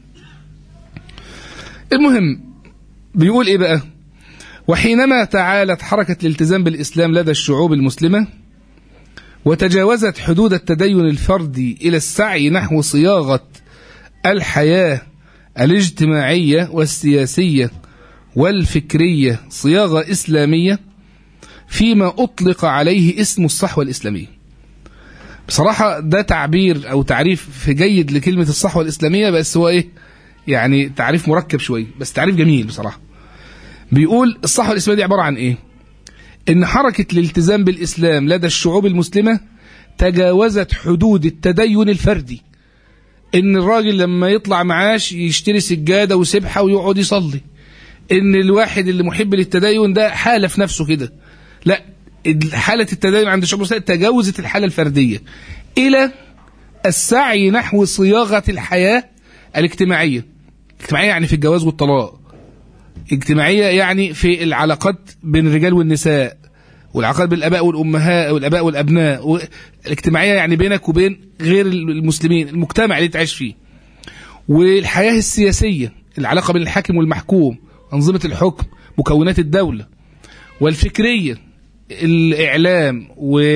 المهم بيقول ايه بقى وحينما تعالت حركة الالتزام بالإسلام لدى الشعوب المسلمة وتجاوزت حدود التدين الفردي إلى السعي نحو صياغة الحياة الاجتماعية والسياسية والفكرية صياغة إسلامية فيما أطلق عليه اسم الصحوة الإسلامية بصراحة ده تعبير أو تعريف جيد لكلمة الصحوة الإسلامية بس هو إيه يعني تعريف مركب شوية بس تعريف جميل بصراحة بيقول الصحوة الإسلامية دي عبارة عن إيه إن حركة الالتزام بالإسلام لدى الشعوب المسلمة تجاوزت حدود التدين الفردي إن الراجل لما يطلع معاش يشتري سجادة وسبحة ويقعد يصلي إن الواحد اللي محب للتدين ده حالة في نفسه كده لا حالة التدين عند الشعوب المسلمة تجاوزت الحالة الفردية إلى السعي نحو صياغة الحياة الاجتماعية اجتماعية يعني في الجواز والطلاق اجتماعية يعني في العلاقات بين الرجال والنساء والعلاقات بين الآباء والأمهات والآباء والأبناء الاجتماعية يعني بينك وبين غير المسلمين المجتمع اللي تعيش فيه والحياة السياسية العلاقة بين الحاكم والمحكوم أنظمة الحكم مكونات الدولة والفكرية الإعلام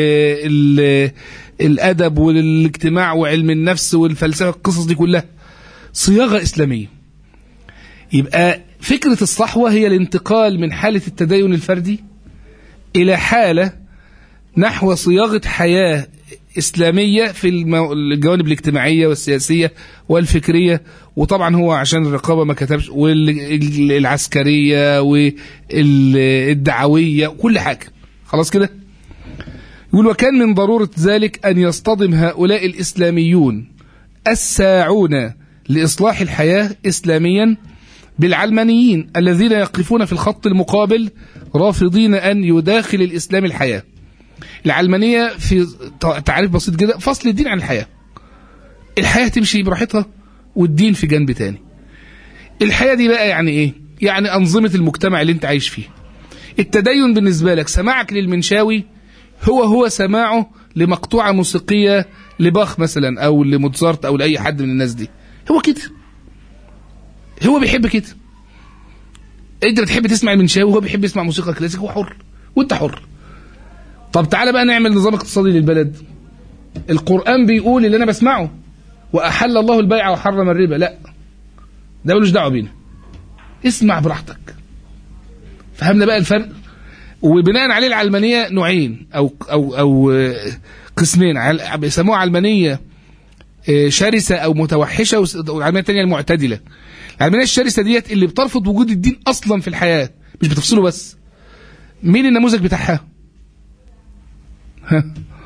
والأدب والاجتماع وعلم النفس والفلسفة القصص دي كلها صياغة إسلامية يبقى فكرة الصحوة هي الانتقال من حالة التدين الفردي إلى حالة نحو صياغة حياة إسلامية في المو... الجوانب الاجتماعية والسياسية والفكرية وطبعا هو عشان الرقابة ما كتبش والعسكرية والدعوية وكل حاجة خلاص كده يقول وكان من ضرورة ذلك أن يصطدم هؤلاء الإسلاميون الساعون لإصلاح الحياة إسلاميا بالعلمانيين الذين يقفون في الخط المقابل رافضين أن يداخل الإسلام الحياة العلمانية في تعريف بسيط جدا فصل الدين عن الحياة الحياة تمشي براحتها والدين في جنب تاني الحياة دي بقى يعني ايه يعني أنظمة المجتمع اللي انت عايش فيه التدين بالنسبة لك سماعك للمنشاوي هو هو سماعه لمقطوعة موسيقية لباخ مثلا أو لموتزارت أو لأي حد من الناس دي هو كده هو بيحب كده انت بتحب تسمع المنشاوي وهو بيحب يسمع موسيقى كلاسيك هو حر وانت حر طب تعالى بقى نعمل نظام اقتصادي للبلد القرآن بيقول اللي أنا بسمعه وأحل الله البيع وحرم الربا لا ده ملوش دعوة بينا اسمع براحتك فهمنا بقى الفرق وبناء عليه العلمانية نوعين أو أو أو قسمين بيسموها علمانية شرسة أو متوحشة والعلمانية الثانية المعتدلة العلمانية الشرسة ديت اللي بترفض وجود الدين أصلا في الحياة مش بتفصله بس مين النموذج بتاعها ها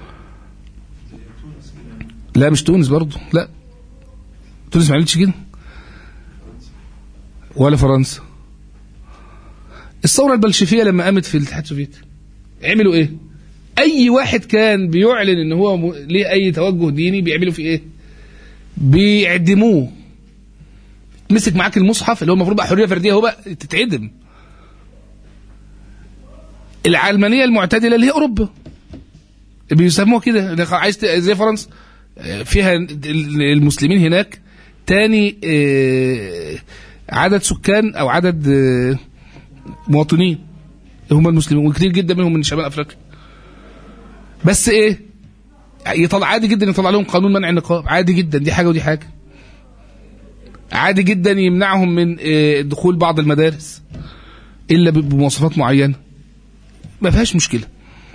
لا مش تونس برضه لا تونس ما عملتش كده ولا فرنسا الثوره البلشفيه لما قامت في الاتحاد السوفيتي عملوا ايه اي واحد كان بيعلن ان هو م... ليه اي توجه ديني بيعملوا فيه ايه بيعدموه مسك معاك المصحف اللي هو المفروض بقى حريه فرديه هو بقى تتعدم العلمانيه المعتدله اللي هي اوروبا بيسموها كده عايز زي فرنسا فيها المسلمين هناك تاني عدد سكان او عدد مواطنين هم المسلمين وكتير جدا منهم من شمال افريقيا بس ايه يطلع عادي جدا يطلع لهم قانون منع النقاب عادي جدا دي حاجه ودي حاجه عادي جدا يمنعهم من دخول بعض المدارس الا بمواصفات معينه ما فيهاش مشكله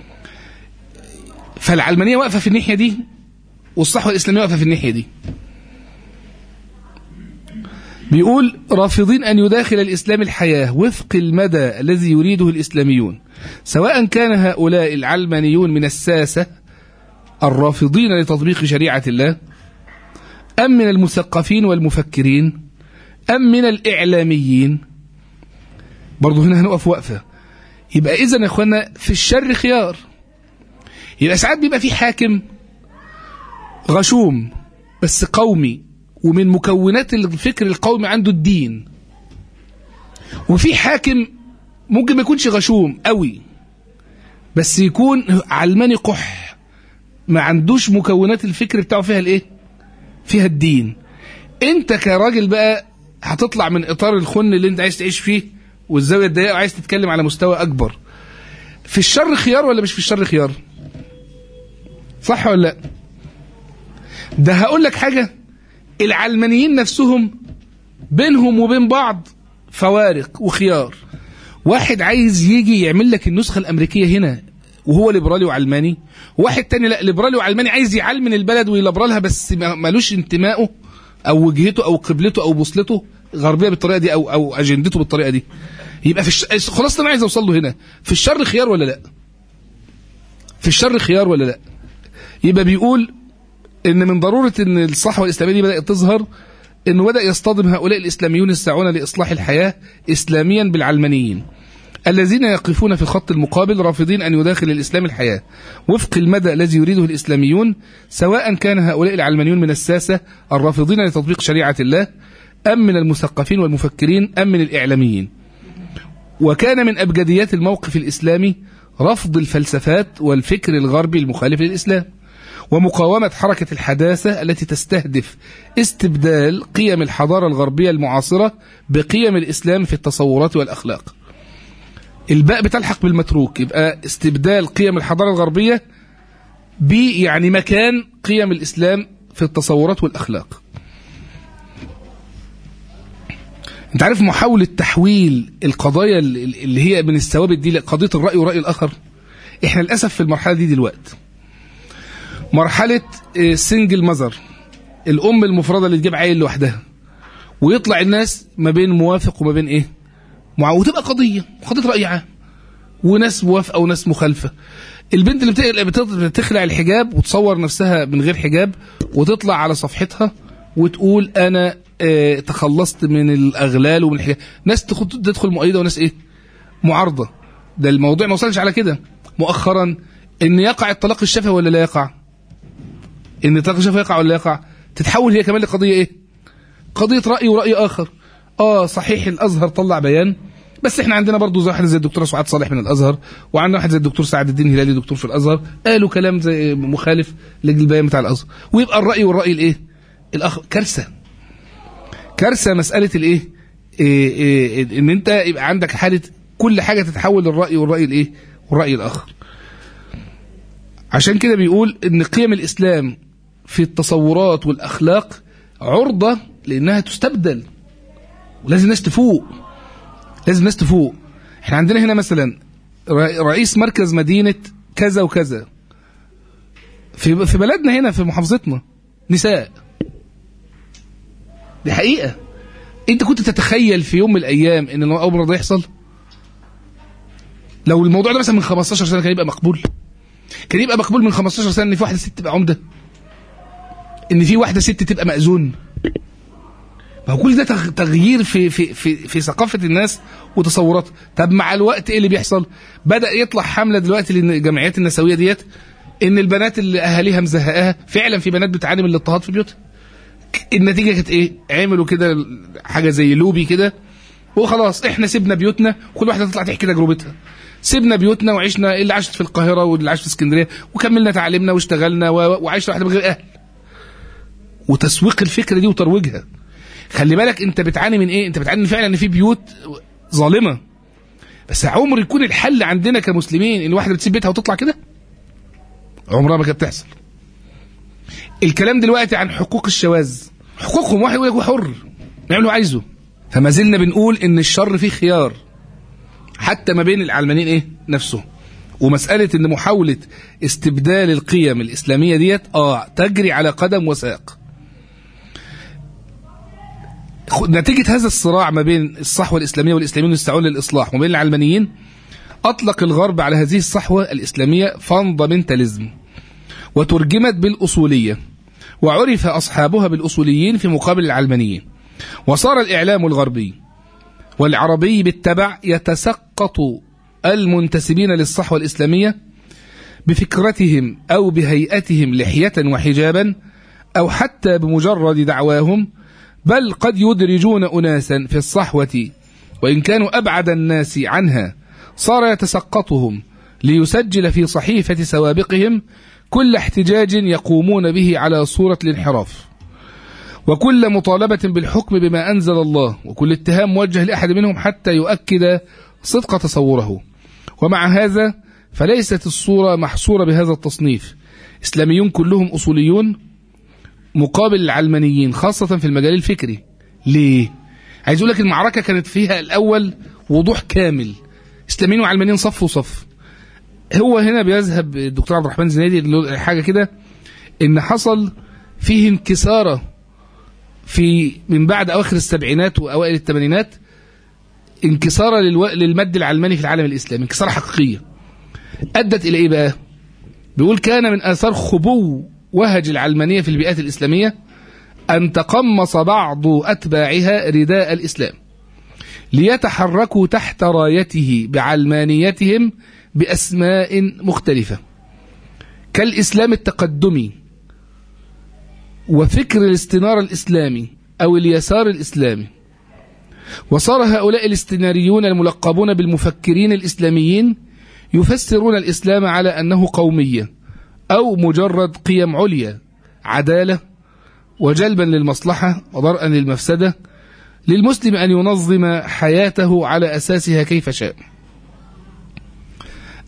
فالعلمانيه واقفه في الناحيه دي والصحوه الاسلاميه واقفه في الناحيه دي بيقول رافضين ان يداخل الاسلام الحياه وفق المدى الذي يريده الاسلاميون سواء كان هؤلاء العلمانيون من الساسه الرافضين لتطبيق شريعه الله ام من المثقفين والمفكرين ام من الاعلاميين برضه هنا هنقف وقفه يبقى اذا يا اخوانا في الشر خيار يبقى ساعات بيبقى في حاكم غشوم بس قومي ومن مكونات الفكر القومي عنده الدين وفي حاكم ممكن ما يكونش غشوم قوي بس يكون علماني قح ما عندوش مكونات الفكر بتاعه فيها الايه فيها الدين انت كراجل بقى هتطلع من اطار الخن اللي انت عايز تعيش فيه والزاويه الضيقه وعايز تتكلم على مستوى اكبر في الشر خيار ولا مش في الشر خيار صح ولا لا ده هقول لك حاجه العلمانيين نفسهم بينهم وبين بعض فوارق وخيار واحد عايز يجي يعمل لك النسخه الامريكيه هنا وهو ليبرالي وعلماني واحد تاني لا ليبرالي وعلماني عايز يعلمن البلد ويلبرالها بس مالوش انتمائه او وجهته او قبلته او بوصلته غربيه بالطريقه دي او او اجندته بالطريقه دي يبقى في الش... خلاص انا عايز اوصل له هنا في الشر خيار ولا لا في الشر خيار ولا لا يبقى بيقول ان من ضروره ان الصحوه الاسلاميه دي بدات تظهر انه بدا يصطدم هؤلاء الاسلاميون الساعون لاصلاح الحياه اسلاميا بالعلمانيين الذين يقفون في الخط المقابل رافضين ان يداخل الاسلام الحياه وفق المدى الذي يريده الاسلاميون سواء كان هؤلاء العلمانيون من الساسه الرافضين لتطبيق شريعه الله ام من المثقفين والمفكرين ام من الاعلاميين وكان من ابجديات الموقف الاسلامي رفض الفلسفات والفكر الغربي المخالف للاسلام ومقاومة حركة الحداثة التي تستهدف استبدال قيم الحضارة الغربية المعاصرة بقيم الإسلام في التصورات والأخلاق الباء بتلحق بالمتروك يبقى استبدال قيم الحضارة الغربية ب يعني مكان قيم الإسلام في التصورات والأخلاق انت عارف محاولة تحويل القضايا اللي هي من الثوابت دي لقضية الرأي ورأي الآخر احنا للأسف في المرحلة دي دلوقتي مرحلة سنجل مزر الأم المفردة اللي تجيب عيل لوحدها ويطلع الناس ما بين موافق وما بين ايه مع وتبقى قضية قضية رأي عام وناس موافقة وناس مخالفة البنت اللي بتخلع الحجاب وتصور نفسها من غير حجاب وتطلع على صفحتها وتقول انا اه تخلصت من الاغلال ومن الحجاب ناس تدخل مؤيده وناس ايه معارضه ده الموضوع ما وصلش على كده مؤخرا ان يقع الطلاق الشفهي ولا لا يقع ان الطلاق الشفهي يقع ولا لا يقع تتحول هي كمان لقضيه ايه قضيه راي وراي اخر اه صحيح الازهر طلع بيان بس احنا عندنا برضه زي واحد زي الدكتور سعاد صالح من الازهر وعندنا واحد زي الدكتور سعد الدين هلالي دكتور في الازهر قالوا كلام زي مخالف للبيان بتاع الازهر ويبقى الراي والراي الايه الاخر كارثه كارثه مساله الايه إيه إيه ان انت يبقى عندك حاله كل حاجه تتحول للراي والراي الايه والراي الاخر عشان كده بيقول ان قيم الاسلام في التصورات والاخلاق عرضه لانها تستبدل ولازم الناس تفوق لازم الناس تفوق احنا عندنا هنا مثلا رئيس مركز مدينه كذا وكذا في في بلدنا هنا في محافظتنا نساء دي حقيقة انت كنت تتخيل في يوم من الايام ان الامر ده يحصل لو الموضوع ده مثلا من 15 سنة كان يبقى مقبول كان يبقى مقبول من 15 سنة ان في واحدة ست تبقى عمدة ان في واحدة ست تبقى مأذون ما هو كل ده تغيير في في في في ثقافة الناس وتصورات طب مع الوقت ايه اللي بيحصل بدأ يطلع حملة دلوقتي للجمعيات النسوية ديت ان البنات اللي اهاليها مزهقاها فعلا في بنات بتعاني من الاضطهاد في بيوتها النتيجه كانت ايه عملوا كده حاجه زي لوبي كده وخلاص احنا سيبنا بيوتنا كل واحده تطلع تحكي تجربتها سيبنا بيوتنا وعشنا اللي عاشت في القاهره واللي عاش في اسكندريه وكملنا تعليمنا واشتغلنا وعشنا واحده من غير اهل وتسويق الفكره دي وترويجها خلي بالك انت بتعاني من ايه انت بتعاني فعلا ان في بيوت ظالمه بس عمر يكون الحل عندنا كمسلمين ان واحده بتسيب بيتها وتطلع كده عمرها ما كانت بتحصل الكلام دلوقتي عن حقوق الشواذ حقوقهم واحد يقول لك حر يعمل اللي عايزه فما زلنا بنقول ان الشر فيه خيار حتى ما بين العلمانيين ايه نفسه ومسألة ان محاولة استبدال القيم الاسلامية ديت اه تجري على قدم وساق نتيجة هذا الصراع ما بين الصحوة الإسلامية والإسلاميين يستعون للإصلاح وما بين العلمانيين أطلق الغرب على هذه الصحوة الإسلامية فاندامنتاليزم وترجمت بالأصولية وعرف أصحابها بالأصوليين في مقابل العلمانيين وصار الإعلام الغربي والعربي بالتبع يتسقط المنتسبين للصحوة الإسلامية بفكرتهم أو بهيئتهم لحية وحجابا أو حتى بمجرد دعواهم بل قد يدرجون أناسا في الصحوة وإن كانوا أبعد الناس عنها صار يتسقطهم ليسجل في صحيفة سوابقهم كل احتجاج يقومون به على صورة الانحراف وكل مطالبة بالحكم بما أنزل الله وكل اتهام موجه لأحد منهم حتى يؤكد صدق تصوره ومع هذا فليست الصورة محصورة بهذا التصنيف إسلاميون كلهم أصوليون مقابل العلمانيين خاصة في المجال الفكري ليه؟ عايز أقول لك المعركة كانت فيها الأول وضوح كامل إسلاميين وعلمانيين صف وصف هو هنا بيذهب الدكتور عبد الرحمن زنادي حاجة كده إن حصل فيه انكسارة في من بعد أواخر السبعينات وأوائل الثمانينات انكسارة للو... للمد العلماني في العالم الإسلامي انكسارة حقيقية أدت إلى إيه بقى بيقول كان من آثار خبو وهج العلمانية في البيئات الإسلامية أن تقمص بعض أتباعها رداء الإسلام ليتحركوا تحت رايته بعلمانيتهم بأسماء مختلفة كالإسلام التقدمي وفكر الاستنار الإسلامي أو اليسار الإسلامي وصار هؤلاء الاستناريون الملقبون بالمفكرين الإسلاميين يفسرون الإسلام على أنه قومية أو مجرد قيم عليا عدالة وجلبا للمصلحة وضرءا للمفسدة للمسلم أن ينظم حياته على أساسها كيف شاء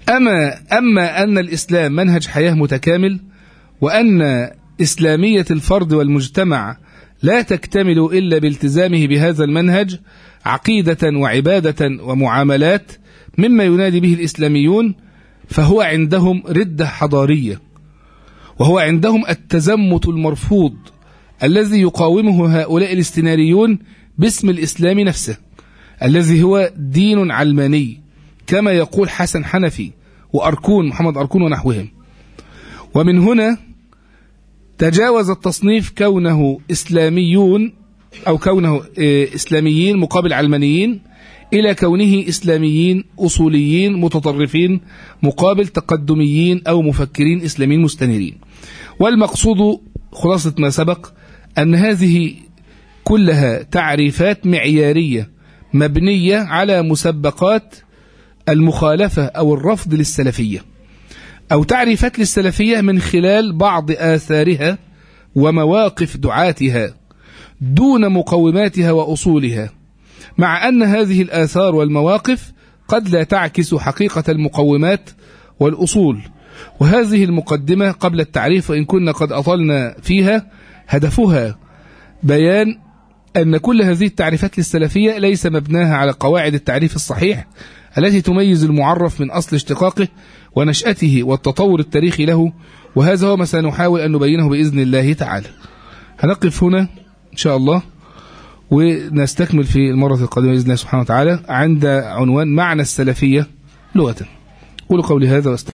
أما أما أن الإسلام منهج حياة متكامل وأن إسلامية الفرد والمجتمع لا تكتمل إلا بالتزامه بهذا المنهج عقيدة وعبادة ومعاملات مما ينادي به الإسلاميون فهو عندهم ردة حضارية وهو عندهم التزمت المرفوض الذي يقاومه هؤلاء الاستناريون باسم الإسلام نفسه الذي هو دين علماني كما يقول حسن حنفي وأركون محمد أركون ونحوهم ومن هنا تجاوز التصنيف كونه إسلاميون أو كونه إسلاميين مقابل علمانيين إلى كونه إسلاميين أصوليين متطرفين مقابل تقدميين أو مفكرين إسلاميين مستنيرين والمقصود خلاصة ما سبق أن هذه كلها تعريفات معيارية مبنية على مسبقات المخالفة أو الرفض للسلفية أو تعريفات للسلفية من خلال بعض آثارها ومواقف دعاتها دون مقوماتها وأصولها مع أن هذه الآثار والمواقف قد لا تعكس حقيقة المقومات والأصول وهذه المقدمة قبل التعريف وإن كنا قد أطلنا فيها هدفها بيان أن كل هذه التعريفات للسلفية ليس مبناها على قواعد التعريف الصحيح التي تميز المعرف من أصل اشتقاقه ونشأته والتطور التاريخي له وهذا هو ما سنحاول أن نبينه بإذن الله تعالى هنقف هنا إن شاء الله ونستكمل في المرة القادمة بإذن الله سبحانه وتعالى عند عنوان معنى السلفية لغة قولوا قولي هذا واستغفر